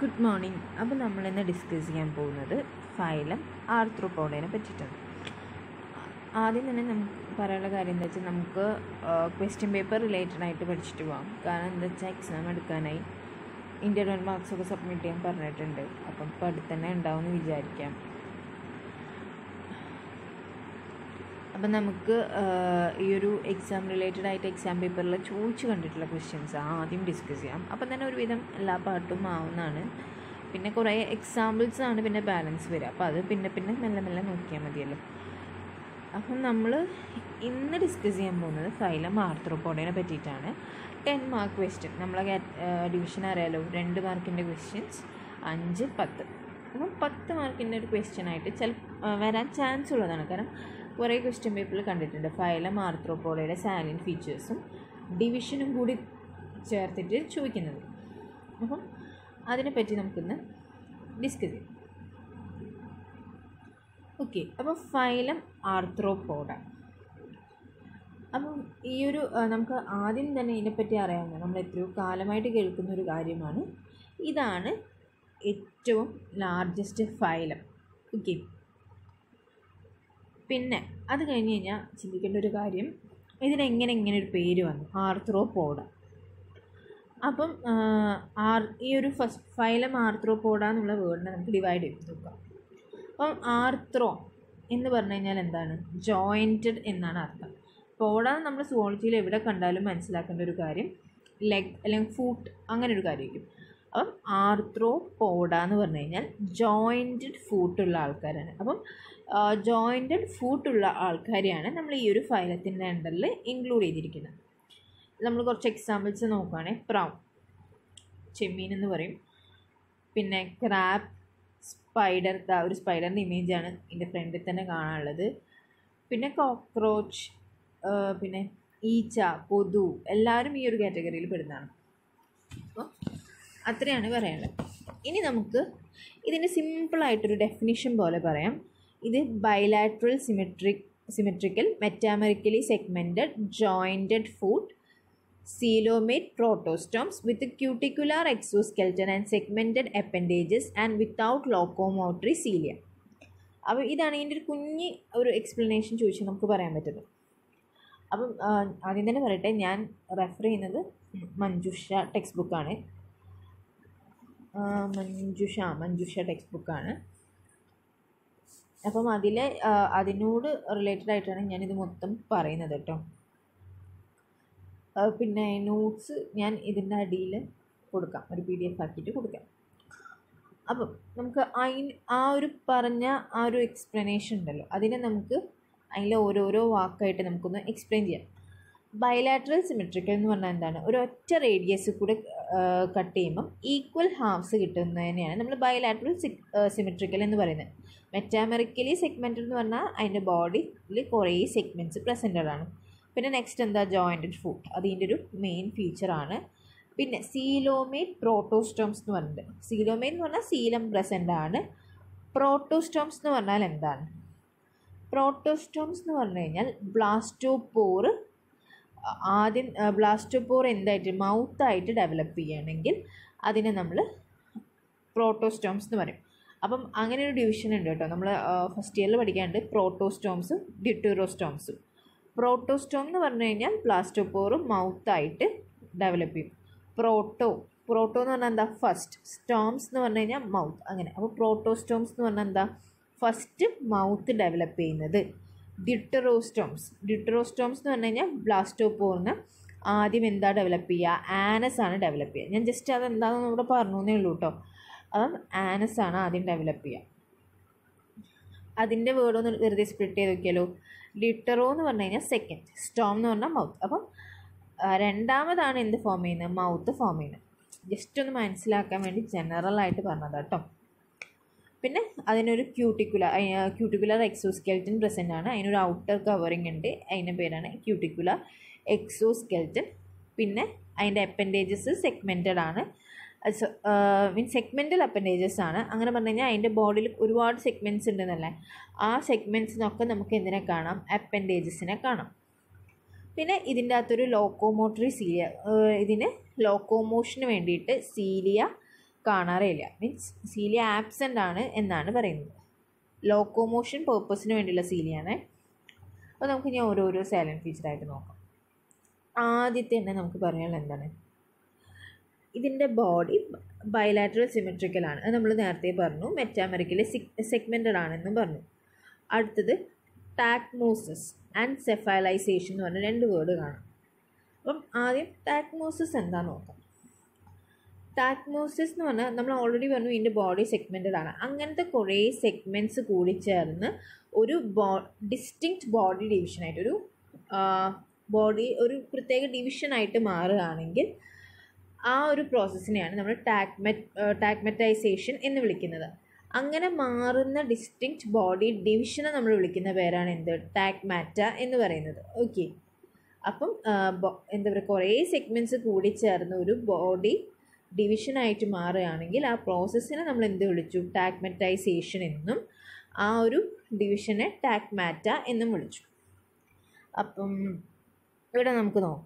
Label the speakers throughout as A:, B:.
A: Good morning അപ്പോൾ നമ്മളിന്ന് discuss ചെയ്യാൻ പോകുന്നത് ഫൈലം ആർത്രോപോഡിനെ പറ്റിയിട്ടാണ് ആദ്യം തന്നെ നമുക്ക് പറയാനുള്ള കാര്യം എന്താ വെച്ചാൽ നമുക്ക് ക്വസ്റ്റ്യൻ പേപ്പർ റിലേറ്റഡ് ആയിട്ട് പഠിച്ചിട്ട് പോകാം കാരണം എന്താ വെച്ചാൽ എക്സാം എടുക്കാനായി ഇൻ്റർവൽ മാർക്സ് ഒക്കെ സബ്മിറ്റ് ചെയ്യാൻ പറഞ്ഞിട്ടുണ്ട് അപ്പം ഇപ്പോൾ അടുത്ത് തന്നെ ഉണ്ടാവും എന്ന് വിചാരിക്കാം അപ്പം നമുക്ക് ഈ ഒരു എക്സാം റിലേറ്റഡ് ആയിട്ട് എക്സാം പേപ്പറിൽ ചോദിച്ചു കണ്ടിട്ടുള്ള ക്വസ്റ്റ്യൻസ് ആദ്യം ഡിസ്കസ് ചെയ്യാം അപ്പം തന്നെ ഒരുവിധം എല്ലാ പാട്ടും ആവുന്നതാണ് പിന്നെ കുറേ എക്സാമ്പിൾസ് ആണ് പിന്നെ ബാലൻസ് വരിക അപ്പോൾ അത് പിന്നെ പിന്നെ മെല്ലെ മെല്ലെ നോക്കിയാൽ മതിയല്ലോ അപ്പം നമ്മൾ ഇന്ന് ഡിസ്കസ് ചെയ്യാൻ പോകുന്നത് ഫൈലം ആർത്രോപോഡിനെ പറ്റിയിട്ടാണ് ടെൻ മാർക്ക് ക്വസ്റ്റ്യൻ നമ്മളെ ഡിവിഷൻ അറിയാലോ രണ്ട് മാർക്കിൻ്റെ ക്വസ്റ്റ്യൻസ് അഞ്ച് പത്ത് അപ്പം പത്ത് മാർക്കിൻ്റെ ഒരു ക്വസ്റ്റ്യൻ ആയിട്ട് ചില വരാൻ ചാൻസ് ഉള്ളതാണ് കാരണം കുറേ ക്വസ്റ്റ്യൻ പേപ്പറിൽ കണ്ടിട്ടുണ്ട് ഫൈലം ആർത്രോപോഡയുടെ സാലിൻ ഫീച്ചേഴ്സും ഡിവിഷനും കൂടി ചേർത്തിട്ട് ചോദിക്കുന്നത് അപ്പം അതിനെപ്പറ്റി നമുക്കിന്ന് ഡിസ്കസ് ചെയ്യാം ഓക്കെ അപ്പോൾ ഫൈലം ആർത്രോപോഡ അപ്പം ഈ ഒരു നമുക്ക് ആദ്യം തന്നെ ഇതിനെപ്പറ്റി അറിയാവുന്ന നമ്മൾ എത്രയോ കാലമായിട്ട് കേൾക്കുന്ന ഒരു കാര്യമാണ് ഇതാണ് ഏറ്റവും ലാർജസ്റ്റ് ഫൈലം ഓക്കെ പിന്നെ അത് കഴിഞ്ഞ് കഴിഞ്ഞാൽ ചിന്തിക്കേണ്ട ഒരു കാര്യം ഇതിനെങ്ങനെ ഇങ്ങനെ ഒരു പേര് വന്നു ആർത്രോപോഡ അപ്പം ആർ ഈ ഒരു ഫസ്റ്റ് ഫൈലം ആർത്രോപോഡ എന്നുള്ള വേർഡിനെ നമുക്ക് ഡിവൈഡ് ചെയ്ത് നോക്കാം അപ്പം ആർത്രോ എന്ന് പറഞ്ഞു കഴിഞ്ഞാൽ എന്താണ് ജോയിൻറ്റഡ് എന്നാണ് അർത്ഥം പോഡ നമ്മൾ സുവോളജിയിൽ എവിടെ കണ്ടാലും മനസ്സിലാക്കേണ്ട ഒരു കാര്യം ലെഗ് അല്ലെങ്കിൽ ഫൂട്ട് അങ്ങനെ ഒരു കാര്യമായിരിക്കും അപ്പം ആർത്രോ പോഡ എന്ന് പറഞ്ഞു കഴിഞ്ഞാൽ ജോയിൻറ്റഡ് ഫൂട്ടുള്ള ആൾക്കാരാണ് അപ്പം ജോയിൻറ്റഡ് ഫൂട്ടുള്ള ആൾക്കാരെയാണ് നമ്മൾ ഈ ഒരു ഫൈലത്തിൻ്റെ അണ്ടറിൽ ഇൻക്ലൂഡ് ചെയ്തിരിക്കുന്നത് നമ്മൾ കുറച്ച് എക്സാമ്പിൾസ് നോക്കുകയാണെങ്കിൽ പ്രൗൺ ചെമ്മീൻ എന്ന് പറയും പിന്നെ ക്രാബ് സ്പൈഡർ ഒരു സ്പൈഡറിൻ്റെ ഇമേജാണ് ഇതിൻ്റെ ഫ്രണ്ടിൽ തന്നെ കാണാനുള്ളത് പിന്നെ കോക്രോച്ച് പിന്നെ ഈച്ച കൊതു എല്ലാവരും ഈ ഒരു കാറ്റഗറിയിൽ പെടുന്നതാണ് അപ്പോൾ അത്രയാണ് പറയാനുള്ളത് ഇനി നമുക്ക് ഇതിൻ്റെ സിമ്പിളായിട്ടൊരു ഡെഫിനിഷൻ പോലെ പറയാം ഇത് bilateral symmetric symmetrical metamerically segmented jointed foot coelomate protostomes with a cuticular exoskeleton and segmented appendages and without locomotory cilia. അപ്പോൾ ഇതാണ് ഇതിൻ്റെ ഒരു കുഞ്ഞ് ഒരു എക്സ്പ്ലനേഷൻ ചോദിച്ചാൽ നമുക്ക് പറയാൻ പറ്റുന്നത് അപ്പം ആദ്യം തന്നെ പറയട്ടെ ഞാൻ റെഫർ ചെയ്യുന്നത് മഞ്ജുഷ ടെക്സ്റ്റ് ബുക്കാണ് മഞ്ജുഷ മഞ്ജുഷ ടെക്സ്റ്റ് ബുക്കാണ് അപ്പം അതിലെ അതിനോട് റിലേറ്റഡ് ആയിട്ടാണ് ഞാനിത് മൊത്തം പറയുന്നത് കേട്ടോ പിന്നെ നോട്ട്സ് ഞാൻ ഇതിൻ്റെ അടിയിൽ കൊടുക്കാം ഒരു പി ഡി എഫ് ആക്കിയിട്ട് കൊടുക്കാം അപ്പം നമുക്ക് അതിന് ആ ഒരു പറഞ്ഞ ആ ഒരു എക്സ്പ്ലനേഷൻ ഉണ്ടല്ലോ അതിനെ നമുക്ക് അതിലെ ഓരോരോ വാക്കായിട്ട് നമുക്കൊന്ന് എക്സ്പ്ലെയിൻ ചെയ്യാം ബയലാട്രൽ സിമെട്രിക്കൽ എന്ന് പറഞ്ഞാൽ എന്താണ് ഒരു ഒറ്റ റേഡിയസ് കൂടെ കട്ട് ചെയ്യുമ്പം ഈക്വൽ ഹാഫ്സ് കിട്ടുന്നതിനെയാണ് നമ്മൾ ബയലാട്രൽ സിമെട്രിക്കൽ എന്ന് പറയുന്നത് മെറ്റാമറിക്കലി സെഗ്മെൻറ്റഡ് എന്ന് പറഞ്ഞാൽ അതിൻ്റെ ബോഡിയിൽ കുറേ സെഗ്മെൻറ്റ്സ് പ്രസൻറ്റഡ് ആണ് പിന്നെ നെക്സ്റ്റ് എന്താ ജോയിൻറ്റഡ് ഫുഡ് അതിൻ്റെ ഒരു മെയിൻ ഫീച്ചറാണ് പിന്നെ സീലോമേറ്റ് പ്രോട്ടോസ്റ്റോംസ് എന്ന് പറഞ്ഞിട്ട് സീലോമേറ്റ് എന്ന് പറഞ്ഞാൽ സീലം പ്രസൻ്റ് ആണ് പ്രോട്ടോസ്റ്റോംസ് എന്ന് പറഞ്ഞാൽ എന്താണ് പ്രോട്ടോസ്റ്റോംസ് എന്ന് പറഞ്ഞു കഴിഞ്ഞാൽ ബ്ലാസ്റ്റോപോർ ആദ്യം ബ്ലാസ്റ്റോപോർ എന്തായിട്ട് മൗത്തായിട്ട് ഡെവലപ്പ് ചെയ്യുകയാണെങ്കിൽ അതിനെ നമ്മൾ പ്രോട്ടോസ്റ്റോംസ് എന്ന് പറയും അപ്പം അങ്ങനെ ഒരു ഡിവിഷൻ ഉണ്ട് കേട്ടോ നമ്മൾ ഫസ്റ്റ് ഇയറിൽ പഠിക്കാനുണ്ട് പ്രോട്ടോസ്റ്റോംസും ഡിറ്റോറോസ്റ്റോംസും പ്രോട്ടോസ്റ്റോം എന്ന് പറഞ്ഞു കഴിഞ്ഞാൽ പ്ലാസ്റ്റോപോറും മൗത്തായിട്ട് ഡെവലപ്പ് ചെയ്യും പ്രോട്ടോ പ്രോട്ടോ എന്ന് പറഞ്ഞാൽ എന്താ ഫസ്റ്റ് സ്റ്റോംസ് എന്ന് പറഞ്ഞു കഴിഞ്ഞാൽ മൗത്ത് അങ്ങനെ അപ്പോൾ പ്രോട്ടോസ്റ്റോംസ് എന്ന് പറഞ്ഞാൽ എന്താ ഫസ്റ്റ് മൗത്ത് ഡെവലപ്പ് ചെയ്യുന്നത് ഡിറ്ററോസ്റ്റോംസ് ഡിറ്ററോസ്റ്റോംസ് എന്ന് പറഞ്ഞു കഴിഞ്ഞാൽ ബ്ലാസ്റ്റോപോറിന് ആദ്യം എന്താ ഡെവലപ്പ് ചെയ്യുക ആനസ് ആണ് ഡെവലപ്പ് ചെയ്യുക ഞാൻ ജസ്റ്റ് അത് എന്താണെന്ന് ഇവിടെ പറഞ്ഞു എന്നേ ഉള്ളൂ കേട്ടോ അപ്പം ആനസ് ആണ് ആദ്യം ഡെവലപ്പ് ചെയ്യുക അതിൻ്റെ വേർഡ് ഒന്ന് വെറുതെ സ്പ്ലിറ്റ് ചെയ്ത് നോക്കിയാലോ ലിറ്ററോ എന്ന് പറഞ്ഞു കഴിഞ്ഞാൽ സെക്കൻഡ് സ്റ്റോം എന്ന് പറഞ്ഞാൽ മൗത്ത് അപ്പം രണ്ടാമതാണ് എന്ത് ഫോം ചെയ്യുന്നത് മൗത്ത് ഫോം ചെയ്യുന്നത് ജസ്റ്റ് ഒന്ന് മനസ്സിലാക്കാൻ വേണ്ടി ജനറൽ ആയിട്ട് പറഞ്ഞത് കേട്ടോ പിന്നെ അതിനൊരു ക്യൂട്ടിക്കുലർ ക്യൂട്ടിക്കുലർ എക്സോസ്കെൽറ്റൻ പ്രസൻ്റ് ആണ് അതിനൊരു ഔട്ടർ കവറിങ് ഉണ്ട് അതിൻ്റെ പേരാണ് ക്യൂട്ടിക്കുലർ എക്സോസ്കെൽറ്റൻ പിന്നെ അതിൻ്റെ അപ്പൻഡേജസ് സെഗ്മെൻറ്റഡ് ആണ് മീൻ സെഗ്മെൻറ്റൽ അപ്പൻഡേജസ് ആണ് അങ്ങനെ പറഞ്ഞു കഴിഞ്ഞാൽ അതിൻ്റെ ബോഡിയിൽ ഒരുപാട് സെഗ്മെൻറ്റ്സ് ഉണ്ടെന്നല്ലേ ആ സെഗ്മെൻറ്റ്സിനൊക്കെ നമുക്ക് എന്തിനെ കാണാം അപ്പൻഡേജസിനെ കാണാം പിന്നെ ഇതിൻ്റെ അകത്തൊരു ലോക്കോമോട്ടറി സീലിയ ഇതിന് ലോക്കോമോഷന് വേണ്ടിയിട്ട് സീലിയ കാണാറേയില്ല മീൻസ് സീലിയ ആബ്സെൻ്റ് ആണ് എന്നാണ് പറയുന്നത് ലോക്കോമോഷൻ പേർപ്പസിന് വേണ്ടിയുള്ള സീലിയാണ് അപ്പോൾ നമുക്ക് ഇനി ഓരോരോ സൈലൻറ്റ് ഫീച്ചറായിട്ട് നോക്കാം ആദ്യത്തെ തന്നെ നമുക്ക് പറയാനുള്ള എന്താണ് ഇതിൻ്റെ ബോഡി ബയലാറ്ററൽ സിമെട്രിക്കൽ ആണ് അത് നമ്മൾ നേരത്തെ പറഞ്ഞു മെറ്റാമെറിക്കലി സെഗ്മെൻറ്റഡ് ആണെന്നും പറഞ്ഞു അടുത്തത് ടാക്മോസിസ് ആൻഡ് സെഫാലൈസേഷൻ എന്ന് പറഞ്ഞ രണ്ട് വേർഡ് കാണാം അപ്പം ആദ്യം ടാക്മോസിസ് എന്താ നോക്കാം ടാക്മോസിസ് എന്ന് പറഞ്ഞാൽ നമ്മൾ ഓൾറെഡി പറഞ്ഞു ഇതിൻ്റെ ബോഡി സെഗ്മെൻറ്റഡ് ആണ് അങ്ങനത്തെ കുറേ സെഗ്മെൻറ്റ്സ് കൂടി ചേർന്ന് ഒരു ബോ ഡിസ്റ്റിങ്ക്റ്റ് ബോഡി ഡിവിഷനായിട്ട് ഒരു ബോഡി ഒരു പ്രത്യേക ഡിവിഷനായിട്ട് മാറുകയാണെങ്കിൽ ആ ഒരു പ്രോസസ്സിനെയാണ് നമ്മൾ ടാക്മെറ്റ് ടാക്മെറ്റൈസേഷൻ എന്ന് വിളിക്കുന്നത് അങ്ങനെ മാറുന്ന ഡിസ്റ്റിങ്ക്റ്റ് ബോഡി ഡിവിഷനെ നമ്മൾ വിളിക്കുന്ന പേരാണ് എന്ത് ടാക്മാറ്റ എന്ന് പറയുന്നത് ഓക്കെ അപ്പം എന്താ പറയുക കുറേ സെഗ്മെൻറ്റ്സ് കൂടി ചേർന്ന് ഒരു ബോഡി ഡിവിഷനായിട്ട് മാറുകയാണെങ്കിൽ ആ പ്രോസസ്സിനെ നമ്മൾ എന്ത് വിളിച്ചു ടാക്മെറ്റൈസേഷൻ എന്നും ആ ഒരു ഡിവിഷനെ ടാക്മാറ്റ എന്നും വിളിച്ചു അപ്പം ഇവിടെ നമുക്ക് നോക്കാം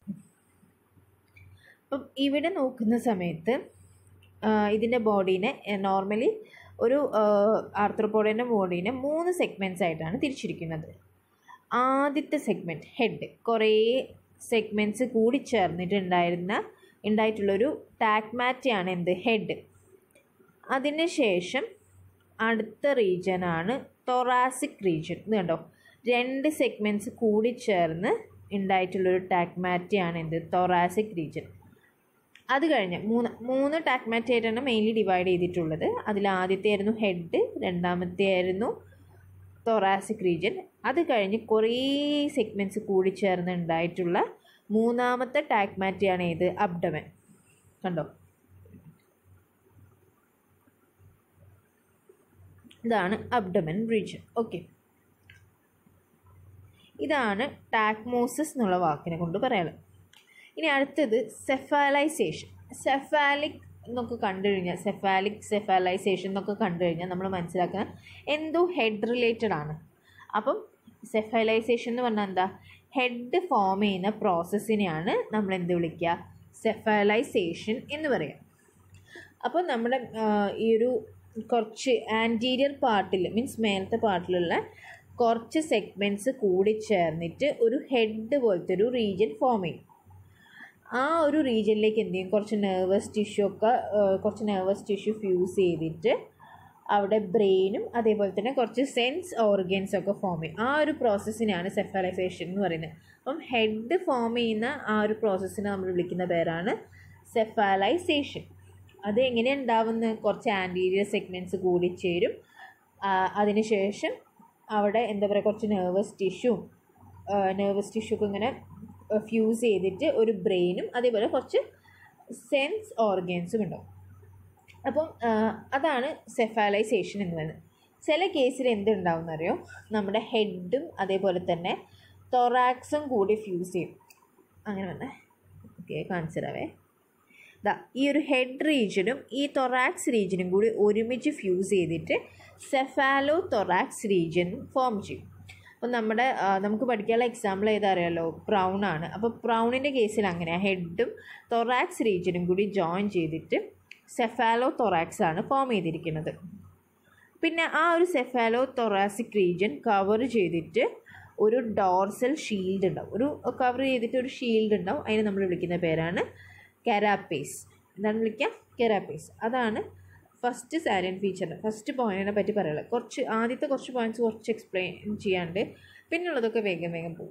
A: അപ്പം ഇവിടെ നോക്കുന്ന സമയത്ത് ഇതിൻ്റെ ബോഡീനെ നോർമലി ഒരു ആർത്രപ്പോഡിൻ്റെ ബോഡീനെ മൂന്ന് സെഗ്മെൻറ്റ്സ് ആയിട്ടാണ് തിരിച്ചിരിക്കുന്നത് ആദ്യത്തെ സെഗ്മെൻറ്റ് ഹെഡ് കുറേ സെഗ്മെൻറ്റ്സ് കൂടി ചേർന്നിട്ടുണ്ടായിരുന്ന ഉണ്ടായിട്ടുള്ളൊരു ടാക്മാറ്റയാണ് എന്ത് ഹെഡ് അതിന് ശേഷം അടുത്ത റീജിയനാണ് തൊറാസിക് റീജിയൻ ഇത് കണ്ടോ രണ്ട് സെഗ്മെൻറ്റ്സ് കൂടി ചേർന്ന് ഉണ്ടായിട്ടുള്ളൊരു ടാക്മാറ്റയാണ് എന്ത് തൊറാസിക് റീജിയൻ അത് കഴിഞ്ഞ് മൂന്ന് മൂന്ന് ടാക്മാറ്റ ആയിട്ടാണ് മെയിൻലി ഡിവൈഡ് ചെയ്തിട്ടുള്ളത് അതിൽ ആദ്യത്തെ ആയിരുന്നു ഹെഡ് രണ്ടാമത്തെ ആയിരുന്നു തൊറാസിക് റീജിയൻ അത് കഴിഞ്ഞ് കുറേ സെഗ്മെൻറ്റ്സ് കൂടി ചേർന്ന് ഉണ്ടായിട്ടുള്ള മൂന്നാമത്തെ ടാക്മാറ്റയാണ് ഏത് അബ്ഡമൻ കണ്ടോ ഇതാണ് അബ്ഡമൻ റീജിയൻ ഓക്കെ ഇതാണ് ടാക്മോസിസ് എന്നുള്ള വാക്കിനെ കൊണ്ട് പറയാനുള്ളത് ഇനി അടുത്തത് സെഫാലൈസേഷൻ സെഫാലിക് എന്നൊക്കെ കണ്ടു കഴിഞ്ഞാൽ സെഫാലിക് സെഫാലൈസേഷൻ എന്നൊക്കെ കണ്ടു കഴിഞ്ഞാൽ നമ്മൾ മനസ്സിലാക്കുന്ന എന്തോ ഹെഡ് റിലേറ്റഡ് ആണ് അപ്പം സെഫലൈസേഷൻ എന്ന് പറഞ്ഞാൽ എന്താ ഹെഡ് ഫോം ചെയ്യുന്ന പ്രോസസ്സിനെയാണ് നമ്മൾ എന്ത് വിളിക്കുക സെഫലൈസേഷൻ എന്ന് പറയുക അപ്പോൾ നമ്മുടെ ഈ ഒരു കുറച്ച് ആൻറ്റീരിയർ പാർട്ടിൽ മീൻസ് മേലത്തെ പാർട്ടിലുള്ള കുറച്ച് സെഗ്മെൻറ്റ്സ് കൂടി ചേർന്നിട്ട് ഒരു ഹെഡ് പോലത്തെ ഒരു റീജിയൻ ഫോം ചെയ്യും ആ ഒരു റീജിയനിലേക്ക് എന്ത് ചെയ്യും കുറച്ച് നെർവസ് ടിഷ്യൂ ഒക്കെ കുറച്ച് നെർവസ് ടിഷ്യൂ ഫ്യൂസ് ചെയ്തിട്ട് അവിടെ ബ്രെയിനും അതേപോലെ തന്നെ കുറച്ച് സെൻസ് ഓർഗൻസ് ഒക്കെ ഫോം ചെയ്യും ആ ഒരു പ്രോസസ്സിനെയാണ് സെഫലൈസേഷൻ എന്ന് പറയുന്നത് അപ്പം ഹെഡ് ഫോം ചെയ്യുന്ന ആ ഒരു പ്രോസസ്സിനെ നമ്മൾ വിളിക്കുന്ന പേരാണ് സെഫലൈസേഷൻ അത് എങ്ങനെ ഉണ്ടാവുന്ന കുറച്ച് ആൻറ്റീരിയർ സെഗ്മെൻറ്റ്സ് കൂടി ചേരും അതിനുശേഷം അവിടെ എന്താ പറയുക കുറച്ച് നെർവസ് ടിഷ്യൂ നെർവസ് ടിഷ്യൂ ഒക്കെ ഇങ്ങനെ ഫ്യൂസ് ചെയ്തിട്ട് ഒരു ബ്രെയിനും അതേപോലെ കുറച്ച് സെൻസ് ഓർഗൻസും ഉണ്ടാവും അപ്പം അതാണ് സെഫാലൈസേഷൻ എന്ന് പറയുന്നത് ചില കേസിൽ എന്തുണ്ടാവും അറിയോ നമ്മുടെ ഹെഡും അതേപോലെ തന്നെ തൊറാക്സും കൂടി ഫ്യൂസ് ചെയ്യും അങ്ങനെ വന്നേ ഓക്കെ കാണിച്ചു തരാവേ ദാ ഈ ഒരു ഹെഡ് റീജിയനും ഈ തൊറാക്സ് റീജിയനും കൂടി ഒരുമിച്ച് ഫ്യൂസ് ചെയ്തിട്ട് സെഫാലോ തൊറാക്സ് റീജിയൻ ഫോം ചെയ്യും അപ്പം നമ്മുടെ നമുക്ക് പഠിക്കാനുള്ള എക്സാമ്പിൾ ഏതാ അറിയാലോ പ്രൗൺ ആണ് അപ്പോൾ പ്രൗണിൻ്റെ കേസിൽ അങ്ങനെയാണ് ഹെഡും തൊറാക്സ് റീജിയനും കൂടി ജോയിൻ ചെയ്തിട്ട് സെഫാലോ തൊറാക്സ് ആണ് ഫോം ചെയ്തിരിക്കുന്നത് പിന്നെ ആ ഒരു സെഫാലോ തൊറാസിക് റീജിയൻ കവർ ചെയ്തിട്ട് ഒരു ഡോർസൽ ഷീൽഡ് ഉണ്ടാവും ഒരു കവർ ചെയ്തിട്ട് ഒരു ഷീൽഡ് ഉണ്ടാവും അതിനെ നമ്മൾ വിളിക്കുന്ന പേരാണ് കെരാപ്പേസ് എന്താണ് വിളിക്കുക കെരാപ്പേസ് അതാണ് ഫസ്റ്റ് സാരിയൻ ഫീച്ചർ ഫസ്റ്റ് പോയിന്റിനെ പറ്റി പറയുള്ളത് കുറച്ച് ആദ്യത്തെ കുറച്ച് പോയിന്റ്സ് കുറച്ച് എക്സ്പ്ലെയിൻ ചെയ്യാണ്ട് പിന്നുള്ളതൊക്കെ വേഗം വേഗം പോകും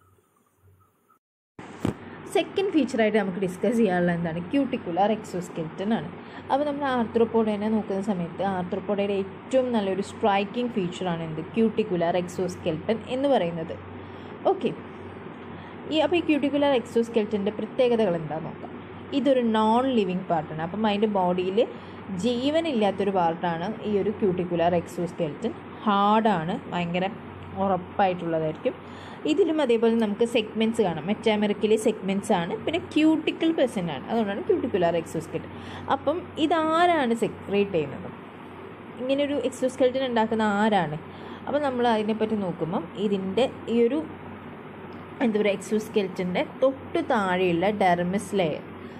A: സെക്കൻഡ് ഫീച്ചറായിട്ട് നമുക്ക് ഡിസ്കസ് ചെയ്യാനുള്ള എന്താണ് ക്യൂട്ടിക്കുലർ എക്സോസ്കെൽറ്റൻ ആണ് അപ്പോൾ നമ്മൾ ആർത്രോപോഡേനെ നോക്കുന്ന സമയത്ത് ആർത്രോപോഡയുടെ ഏറ്റവും നല്ലൊരു സ്ട്രൈക്കിംഗ് ഫീച്ചറാണ് എന്ത് ക്യൂട്ടിക്കുലർ എക്സോസ്കെൽറ്റൻ എന്ന് പറയുന്നത് ഓക്കെ ഈ അപ്പോൾ ഈ ക്യൂട്ടിക്കുലർ എക്സോസ്കെൽറ്റൻ്റെ പ്രത്യേകതകൾ എന്താണെന്ന് നോക്കാം ഇതൊരു നോൺ ലിവിങ് പാർട്ടാണ് അപ്പം അതിൻ്റെ ബോഡിയിൽ ജീവനില്ലാത്തൊരു പാർട്ടാണ് ഈ ഒരു ക്യൂട്ടിക്കുലർ എക്സോസ്കെൽറ്റൻ ഹാർഡാണ് ഭയങ്കര ഉറപ്പായിട്ടുള്ളതായിരിക്കും ഇതിലും അതേപോലെ നമുക്ക് സെഗ്മെൻറ്റ്സ് കാണാം മെറ്റാമെറിക്കലി സെഗ്മെൻറ്റ്സ് ആണ് പിന്നെ ക്യൂട്ടിക്കൽ പെർസെൻ്റ് ആണ് അതുകൊണ്ടാണ് ക്യൂട്ടിക്കുലർ എക്സോസ്കെൽറ്റൻ അപ്പം ഇതാരാണ് സെക്രേറ്റ് ചെയ്യുന്നത് ഇങ്ങനൊരു എക്സോസ്കെൽറ്റൻ ഉണ്ടാക്കുന്ന ആരാണ് അപ്പോൾ നമ്മൾ അതിനെപ്പറ്റി നോക്കുമ്പം ഇതിൻ്റെ ഈ ഒരു എന്താ പറയുക എക്സോസ്കെൽറ്റൻ്റെ തൊട്ട് താഴെയുള്ള ഡെർമിസ് ലെയർ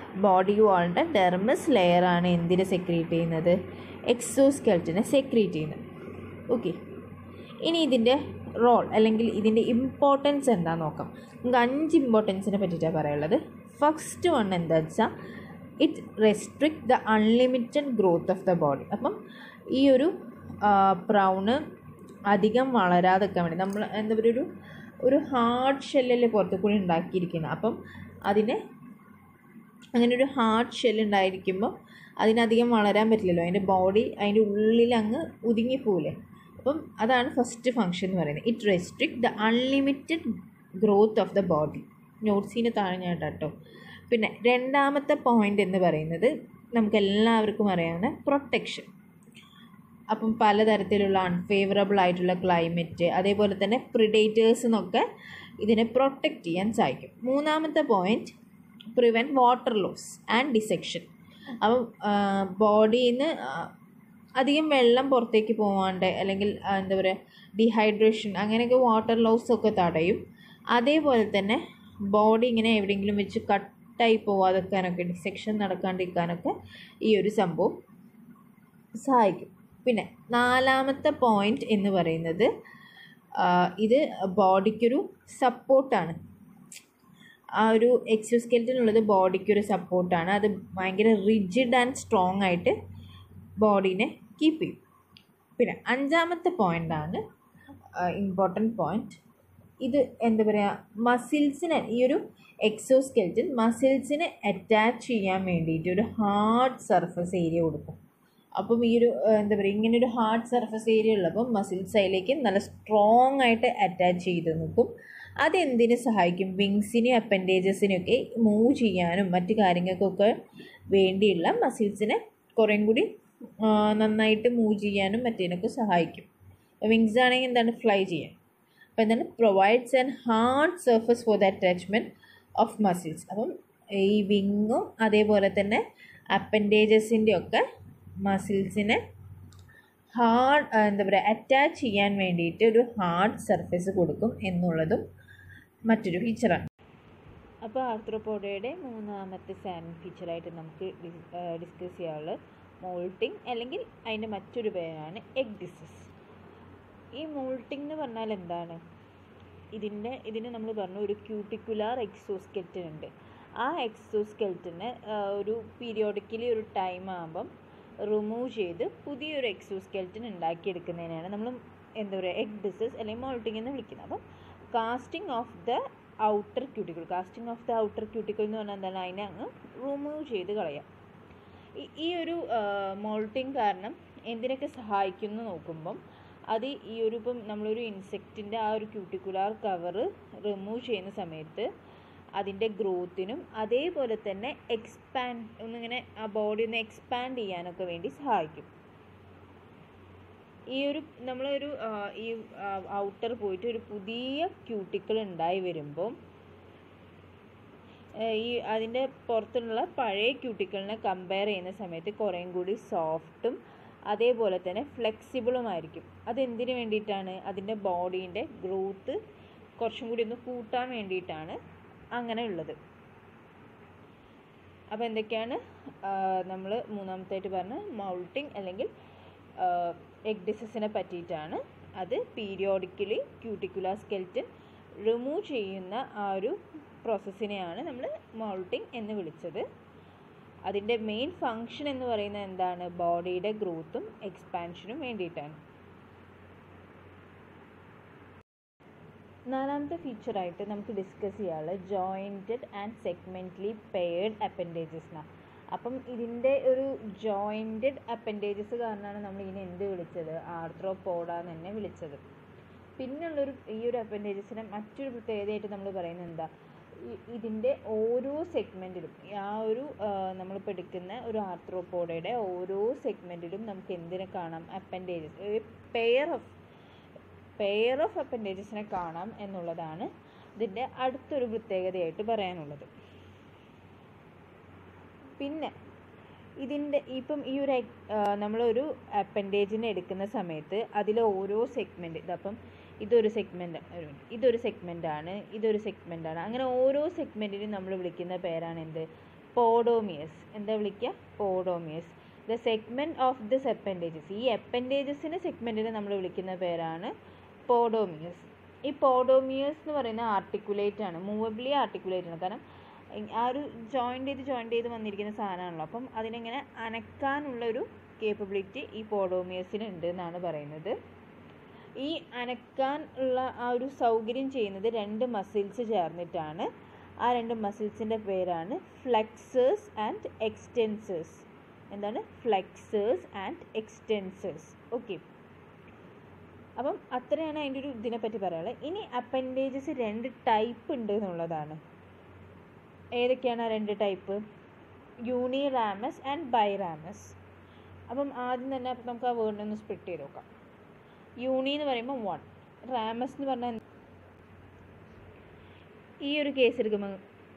A: ബോഡി വാളിൻ്റെ ഡെർമസ് ലെയറാണ് എന്തിനെ സെക്രീറ്റ് ചെയ്യുന്നത് എക്സോസ്കെൽറ്റിനെ സെക്രീറ്റ് ചെയ്യുന്നത് ഓക്കെ ഇനി ഇതിൻ്റെ റോൾ അല്ലെങ്കിൽ ഇതിൻ്റെ ഇമ്പോർട്ടൻസ് എന്താണെന്ന് നോക്കാം നമുക്ക് അഞ്ച് ഇമ്പോർട്ടൻസിനെ പറ്റിയിട്ടാണ് പറയുള്ളത് ഫസ്റ്റ് വൺ എന്താ വെച്ചാൽ it restrict the unlimited growth of the body അപ്പം ഈ ഒരു ബ്രൗണ് അധികം വളരാതെക്കാൻ വേണ്ടി നമ്മൾ എന്താ പറയുക ഒരു ഒരു ഹാർഡ് ഷെല്ലല്ലേ പുറത്തു കൂടി ഉണ്ടാക്കിയിരിക്കുന്നത് അപ്പം അതിനെ അങ്ങനെ ഒരു ഹാർഡ് ഷെൽ ഉണ്ടായിരിക്കുമ്പോൾ അതിനധികം വളരാൻ പറ്റില്ലല്ലോ അതിൻ്റെ ബോഡി അതിൻ്റെ ഉള്ളിൽ അങ്ങ് ഒതുങ്ങിപ്പോവില്ലേ അപ്പം അതാണ് ഫസ്റ്റ് ഫങ്ഷൻ എന്ന് പറയുന്നത് it restrict the unlimited growth of the body നോട്ട്സിന് താഴെ ഞാൻ കേട്ടോ പിന്നെ രണ്ടാമത്തെ പോയിന്റ് എന്ന് പറയുന്നത് നമുക്ക് എല്ലാവർക്കും അറിയാവുന്ന പ്രൊട്ടക്ഷൻ അപ്പം പലതരത്തിലുള്ള അൺഫേവറബിൾ ആയിട്ടുള്ള ക്ലൈമറ്റ് അതേപോലെ തന്നെ പ്രിഡേറ്റേഴ്സ് എന്നൊക്കെ ഇതിനെ പ്രൊട്ടക്റ്റ് ചെയ്യാൻ സാധിക്കും മൂന്നാമത്തെ point prevent water loss and desiccation അപ്പം ബോഡിയിൽ നിന്ന് അധികം വെള്ളം പുറത്തേക്ക് പോവാണ്ട് അല്ലെങ്കിൽ ആ, എന്താ പറയുക ഡീഹൈഡ്രേഷൻ അങ്ങനെയൊക്കെ വാട്ടർ ലോസ് ഒക്കെ തടയും അതേപോലെ തന്നെ ബോഡി ഇങ്ങനെ എവിടെയെങ്കിലും വെച്ച് കട്ടായി പോവാതെക്കാനൊക്കെ ഡിസെക്ഷൻ നടക്കാണ്ടിരിക്കാനൊക്കെ ഈ ഒരു സംഭവം സഹായിക്കും പിന്നെ നാലാമത്തെ പോയിന്റ് എന്ന് പറയുന്നത് ആ, ഇത് ബോഡിക്കൊരു സപ്പോർട്ടാണ് ആ ഒരു എക്സോസ്കെൽറ്റിനുള്ളത് ബോഡിക്കൊരു സപ്പോർട്ടാണ് അത് ഭയങ്കര റിജിഡ് ആൻഡ് സ്ട്രോങ് ആയിട്ട് ബോഡീനെ കീപ്പ് ചെയ്യും പിന്നെ അഞ്ചാമത്തെ പോയിൻ്റാണ് ഇമ്പോർട്ടൻറ്റ് പോയിന്റ് ഇത് എന്താ പറയുക മസിൽസിനെ ഈ ഒരു എക്സോസ്കെൽറ്റൻ മസിൽസിനെ അറ്റാച്ച് ചെയ്യാൻ വേണ്ടിയിട്ട് ഒരു ഹാർഡ് സർഫസ് ഏരിയ കൊടുക്കും അപ്പം ഈ ഒരു ഏഹ്, എന്താ പറയുക ഇങ്ങനെ ഒരു ഹാർഡ് സർഫസ് ഏരിയ ഉള്ളപ്പം മസിൽസ് അതിലേക്ക് നല്ല സ്ട്രോങ് ആയിട്ട് അറ്റാച്ച് ചെയ്ത് നിൽക്കും അതെന്തിനു സഹായിക്കും വിങ്സിനെയും അപ്പൻഡേജസിനെയും ഒക്കെ മൂവ് ചെയ്യാനും മറ്റു കാര്യങ്ങൾക്കൊക്കെ വേണ്ടിയുള്ള മസിൽസിനെ കുറേം കൂടി ആ, നന്നായിട്ട് മൂവ് ചെയ്യാനും മറ്റേതിനൊക്കെ സഹായിക്കും വിങ്സ് ആണെങ്കിൽ എന്താണ് ഫ്ലൈ ചെയ്യാൻ അപ്പോൾ എന്താണ് provides and hard surface for the attachment of muscles അപ്പം ഈ വിങ്ങും അതേപോലെ തന്നെ അപ്പൻഡേജസിൻ്റെ ഒക്കെ മസിൽസിനെ ഹാർഡ് എന്താ പറയുക അറ്റാച്ച് ചെയ്യാൻ വേണ്ടിയിട്ട് ഒരു ഹാർഡ് സർഫസ് കൊടുക്കും എന്നുള്ളതും മറ്റൊരു ഫീച്ചറാണ് അപ്പോൾ ആർത്രോപോഡയുടെ മൂന്നാമത്തെ സാൻഡ് ഫീച്ചറായിട്ട് നമുക്ക് ഡിസ്കസ് ചെയ്യാനുള്ളത് മോൾട്ടിങ് അല്ലെങ്കിൽ അതിൻ്റെ മറ്റൊരു പേരാണ് എഗ് ഡിസസ് ഈ മോൾട്ടിംഗ് എന്ന് പറഞ്ഞാൽ എന്താണ് ഇതിൻ്റെ ഇതിന് നമ്മൾ പറഞ്ഞു ഒരു ക്യൂട്ടിക്കുലാർ എക്സോസ്കെൽറ്റൻ ഉണ്ട് ആ എക്സോസ്കെൽറ്റന് ഒരു പീരിയോഡിക്കലി ഒരു ടൈം ആകുമ്പം റിമൂവ് ചെയ്ത് പുതിയൊരു എക്സോസ്കെൽറ്റൻ ഉണ്ടാക്കിയെടുക്കുന്നതിനാണ് നമ്മൾ എന്താ പറയുക എഗ് ഡിസസ് അല്ലെങ്കിൽ മോൾട്ടിംഗ് എന്ന് വിളിക്കുന്നത് അപ്പം casting of the outer cuticle casting of the outer cuticle എന്ന് പറഞ്ഞാൽ എന്താണ് അതിനെ അങ്ങ് റിമൂവ് ചെയ്ത് കളയാം ഈ- ഈ ഒരു മോൾട്ടിങ് കാരണം എന്തിനൊക്കെ സഹായിക്കുന്നു നോക്കുമ്പം അത് ഈ ഒരു ഇപ്പം നമ്മളൊരു ഇൻസെക്റ്റിൻ്റെ ആ ഒരു ക്യൂട്ടിക്കുലാർ കവറ് റിമൂവ് ചെയ്യുന്ന സമയത്ത് അതിൻ്റെ ഗ്രോത്തിനും അതേപോലെ തന്നെ എക്സ്പാൻഡ് ഒന്നിങ്ങനെ ആ ബോഡി ഒന്ന് എക്സ്പാൻഡ് ചെയ്യാനൊക്കെ വേണ്ടി സഹായിക്കും ഈ ഒരു നമ്മളൊരു ആ, ഈ ഔട്ടർ പോയിട്ട് ഒരു പുതിയ ക്യൂട്ടിക്കിൾ ഉണ്ടായി വരുമ്പോൾ ഏഹ് ഈ അതിൻ്റെ പുറത്തുള്ള പഴയ ക്യൂട്ടിക്കിളിനെ കമ്പയർ ചെയ്യുന്ന സമയത്ത് കുറേയും കൂടി സോഫ്റ്റും അതേപോലെ തന്നെ ഫ്ലെക്സിബിളുമായിരിക്കും അതെന്തിനു വേണ്ടിയിട്ടാണ് അതിൻ്റെ ബോഡീൻ്റെ ഗ്രോത്ത് കുറച്ചും കൂടി ഒന്ന് കൂട്ടാൻ വേണ്ടിയിട്ടാണ് അങ്ങനെ ഉള്ളത് അപ്പോൾ എന്തൊക്കെയാണ് നമ്മൾ മൂന്നാമത്തായിട്ട് പറഞ്ഞ മൗൾട്ടിങ് അല്ലെങ്കിൽ എഗ് ഡിസസിനെ പറ്റിയിട്ടാണ് അത് പീരിയോഡിക്കലി ക്യൂട്ടിക്കുലാർ സ്കെൽറ്റൻ റിമൂവ് ചെയ്യുന്ന ആ ഒരു പ്രോസസ്സിനെയാണ് നമ്മൾ മൗൾട്ടിങ് എന്ന് വിളിച്ചത് അതിൻ്റെ മെയിൻ ഫങ്ഷൻ എന്ന് പറയുന്നത് എന്താണ് ബോഡിയുടെ ഗ്രോത്തും എക്സ്പാൻഷനും വേണ്ടിയിട്ടാണ് നാലാമത്തെ ഫീച്ചറായിട്ട് നമുക്ക് ഡിസ്കസ് ചെയ്യാനുള്ളത് jointed and segmentally paired appendages എന്നാണ് അപ്പം ഇതിൻ്റെ ഒരു ജോയിൻറ്റഡ് അപ്പൻഡേജസ് കാരണമാണ് നമ്മൾ ഇതിനെ എന്ത് വിളിച്ചത് ആർത്രോപോഡ എന്ന് തന്നെ വിളിച്ചത് പിന്നുള്ളൊരു ഈ ഒരു അപ്പൻഡേജസിനെ മറ്റൊരു പ്രത്യേകതയായിട്ട് നമ്മൾ പറയുന്നത് എന്താ ഈ- ഇതിൻ്റെ ഓരോ സെഗ്മെൻറ്റിലും ആ ഒരു നമ്മളിപ്പോൾ എടുക്കുന്ന ഒരു ആർത്രോപോഡയുടെ ഓരോ സെഗ്മെൻറ്റിലും നമുക്ക് എന്തിനെ കാണാം അപ്പൻഡേജസ് ഒരു പെയർ ഓഫ് പെയർ ഓഫ് അപ്പൻഡേജസിനെ കാണാം എന്നുള്ളതാണ് ഇതിൻ്റെ അടുത്തൊരു പ്രത്യേകതയായിട്ട് പറയാനുള്ളത് പിന്നെ ഇതിൻ്റെ ഇപ്പം ഈ ഒരു നമ്മളൊരു അപ്പൻഡേജിനെ എടുക്കുന്ന സമയത്ത് അതിലെ ഓരോ സെഗ്മെൻറ്റ് ഇതപ്പം ഇതൊരു സെഗ്മെൻ്റ് ഒരു ഇതൊരു സെഗ്മെൻ്റ് ആണ് ഇതൊരു സെഗ്മെൻ്റ് ആണ് അങ്ങനെ ഓരോ സെഗ്മെൻറ്റിനും നമ്മൾ വിളിക്കുന്ന പേരാണ് എന്ത് പോഡോമിയസ് എന്താ വിളിക്കുക podomeres the segment of this appendages ഈ എപ്പൻഡേജസിൻ്റെ സെഗ്മെൻറ്റിനെ നമ്മൾ വിളിക്കുന്ന പേരാണ് പോഡോമിയസ് ഈ പോഡോമിയസ് എന്ന് പറയുന്ന ആർട്ടിക്കുലേറ്റ് ആണ് മൂവബിളി ആർട്ടിക്കുലേറ്റ് ആണ് കാരണം ഇ- ആ ഒരു ജോയിൻ്റ് ചെയ്ത് ജോയിൻ്റ് ചെയ്ത് വന്നിരിക്കുന്ന സാധനമാണല്ലോ അപ്പം അതിനെങ്ങനെ അനക്കാനുള്ള ഒരു കേപ്പബിലിറ്റി ഈ പോഡോമിയസിന് ഉണ്ട് എന്നാണ് പറയുന്നത് ഈ അനക്കാൻ ഉള്ള ആ ഒരു സൗകര്യം ചെയ്യുന്നത് രണ്ട് മസിൽസ് ചേർന്നിട്ടാണ് ആ രണ്ട് മസിൽസിൻ്റെ പേരാണ് ഫ്ലെക്സേഴ്സ് ആൻഡ് എക്സ്റ്റെൻസേഴ്സ് എന്താണ് ഫ്ലെക്സേഴ്സ് ആൻഡ് എക്സ്റ്റെൻസേഴ്സ് ഓക്കെ അപ്പം അത്രയാണ് അതിൻ്റെ ഒരു ഇതിനെപ്പറ്റി പറയാനുള്ളത് ഇനി അപ്പൻഡേജസ് രണ്ട് ടൈപ്പ് ഉണ്ട് എന്നുള്ളതാണ് ഏതൊക്കെയാണ് ആ രണ്ട് type uniramous and biramous അപ്പം ആദ്യം തന്നെ അപ്പം നമുക്ക് ആ വേർഡിനെ ഒന്ന് സ്പ്ലിറ്റ് ചെയ്ത് നോക്കാം യൂണി എന്ന് പറയുമ്പോൾ വൺ റാമസ് എന്ന് പറഞ്ഞാൽ എന്ത്? ഈ ഒരു കേസ് എടുക്കുമ്പോൾ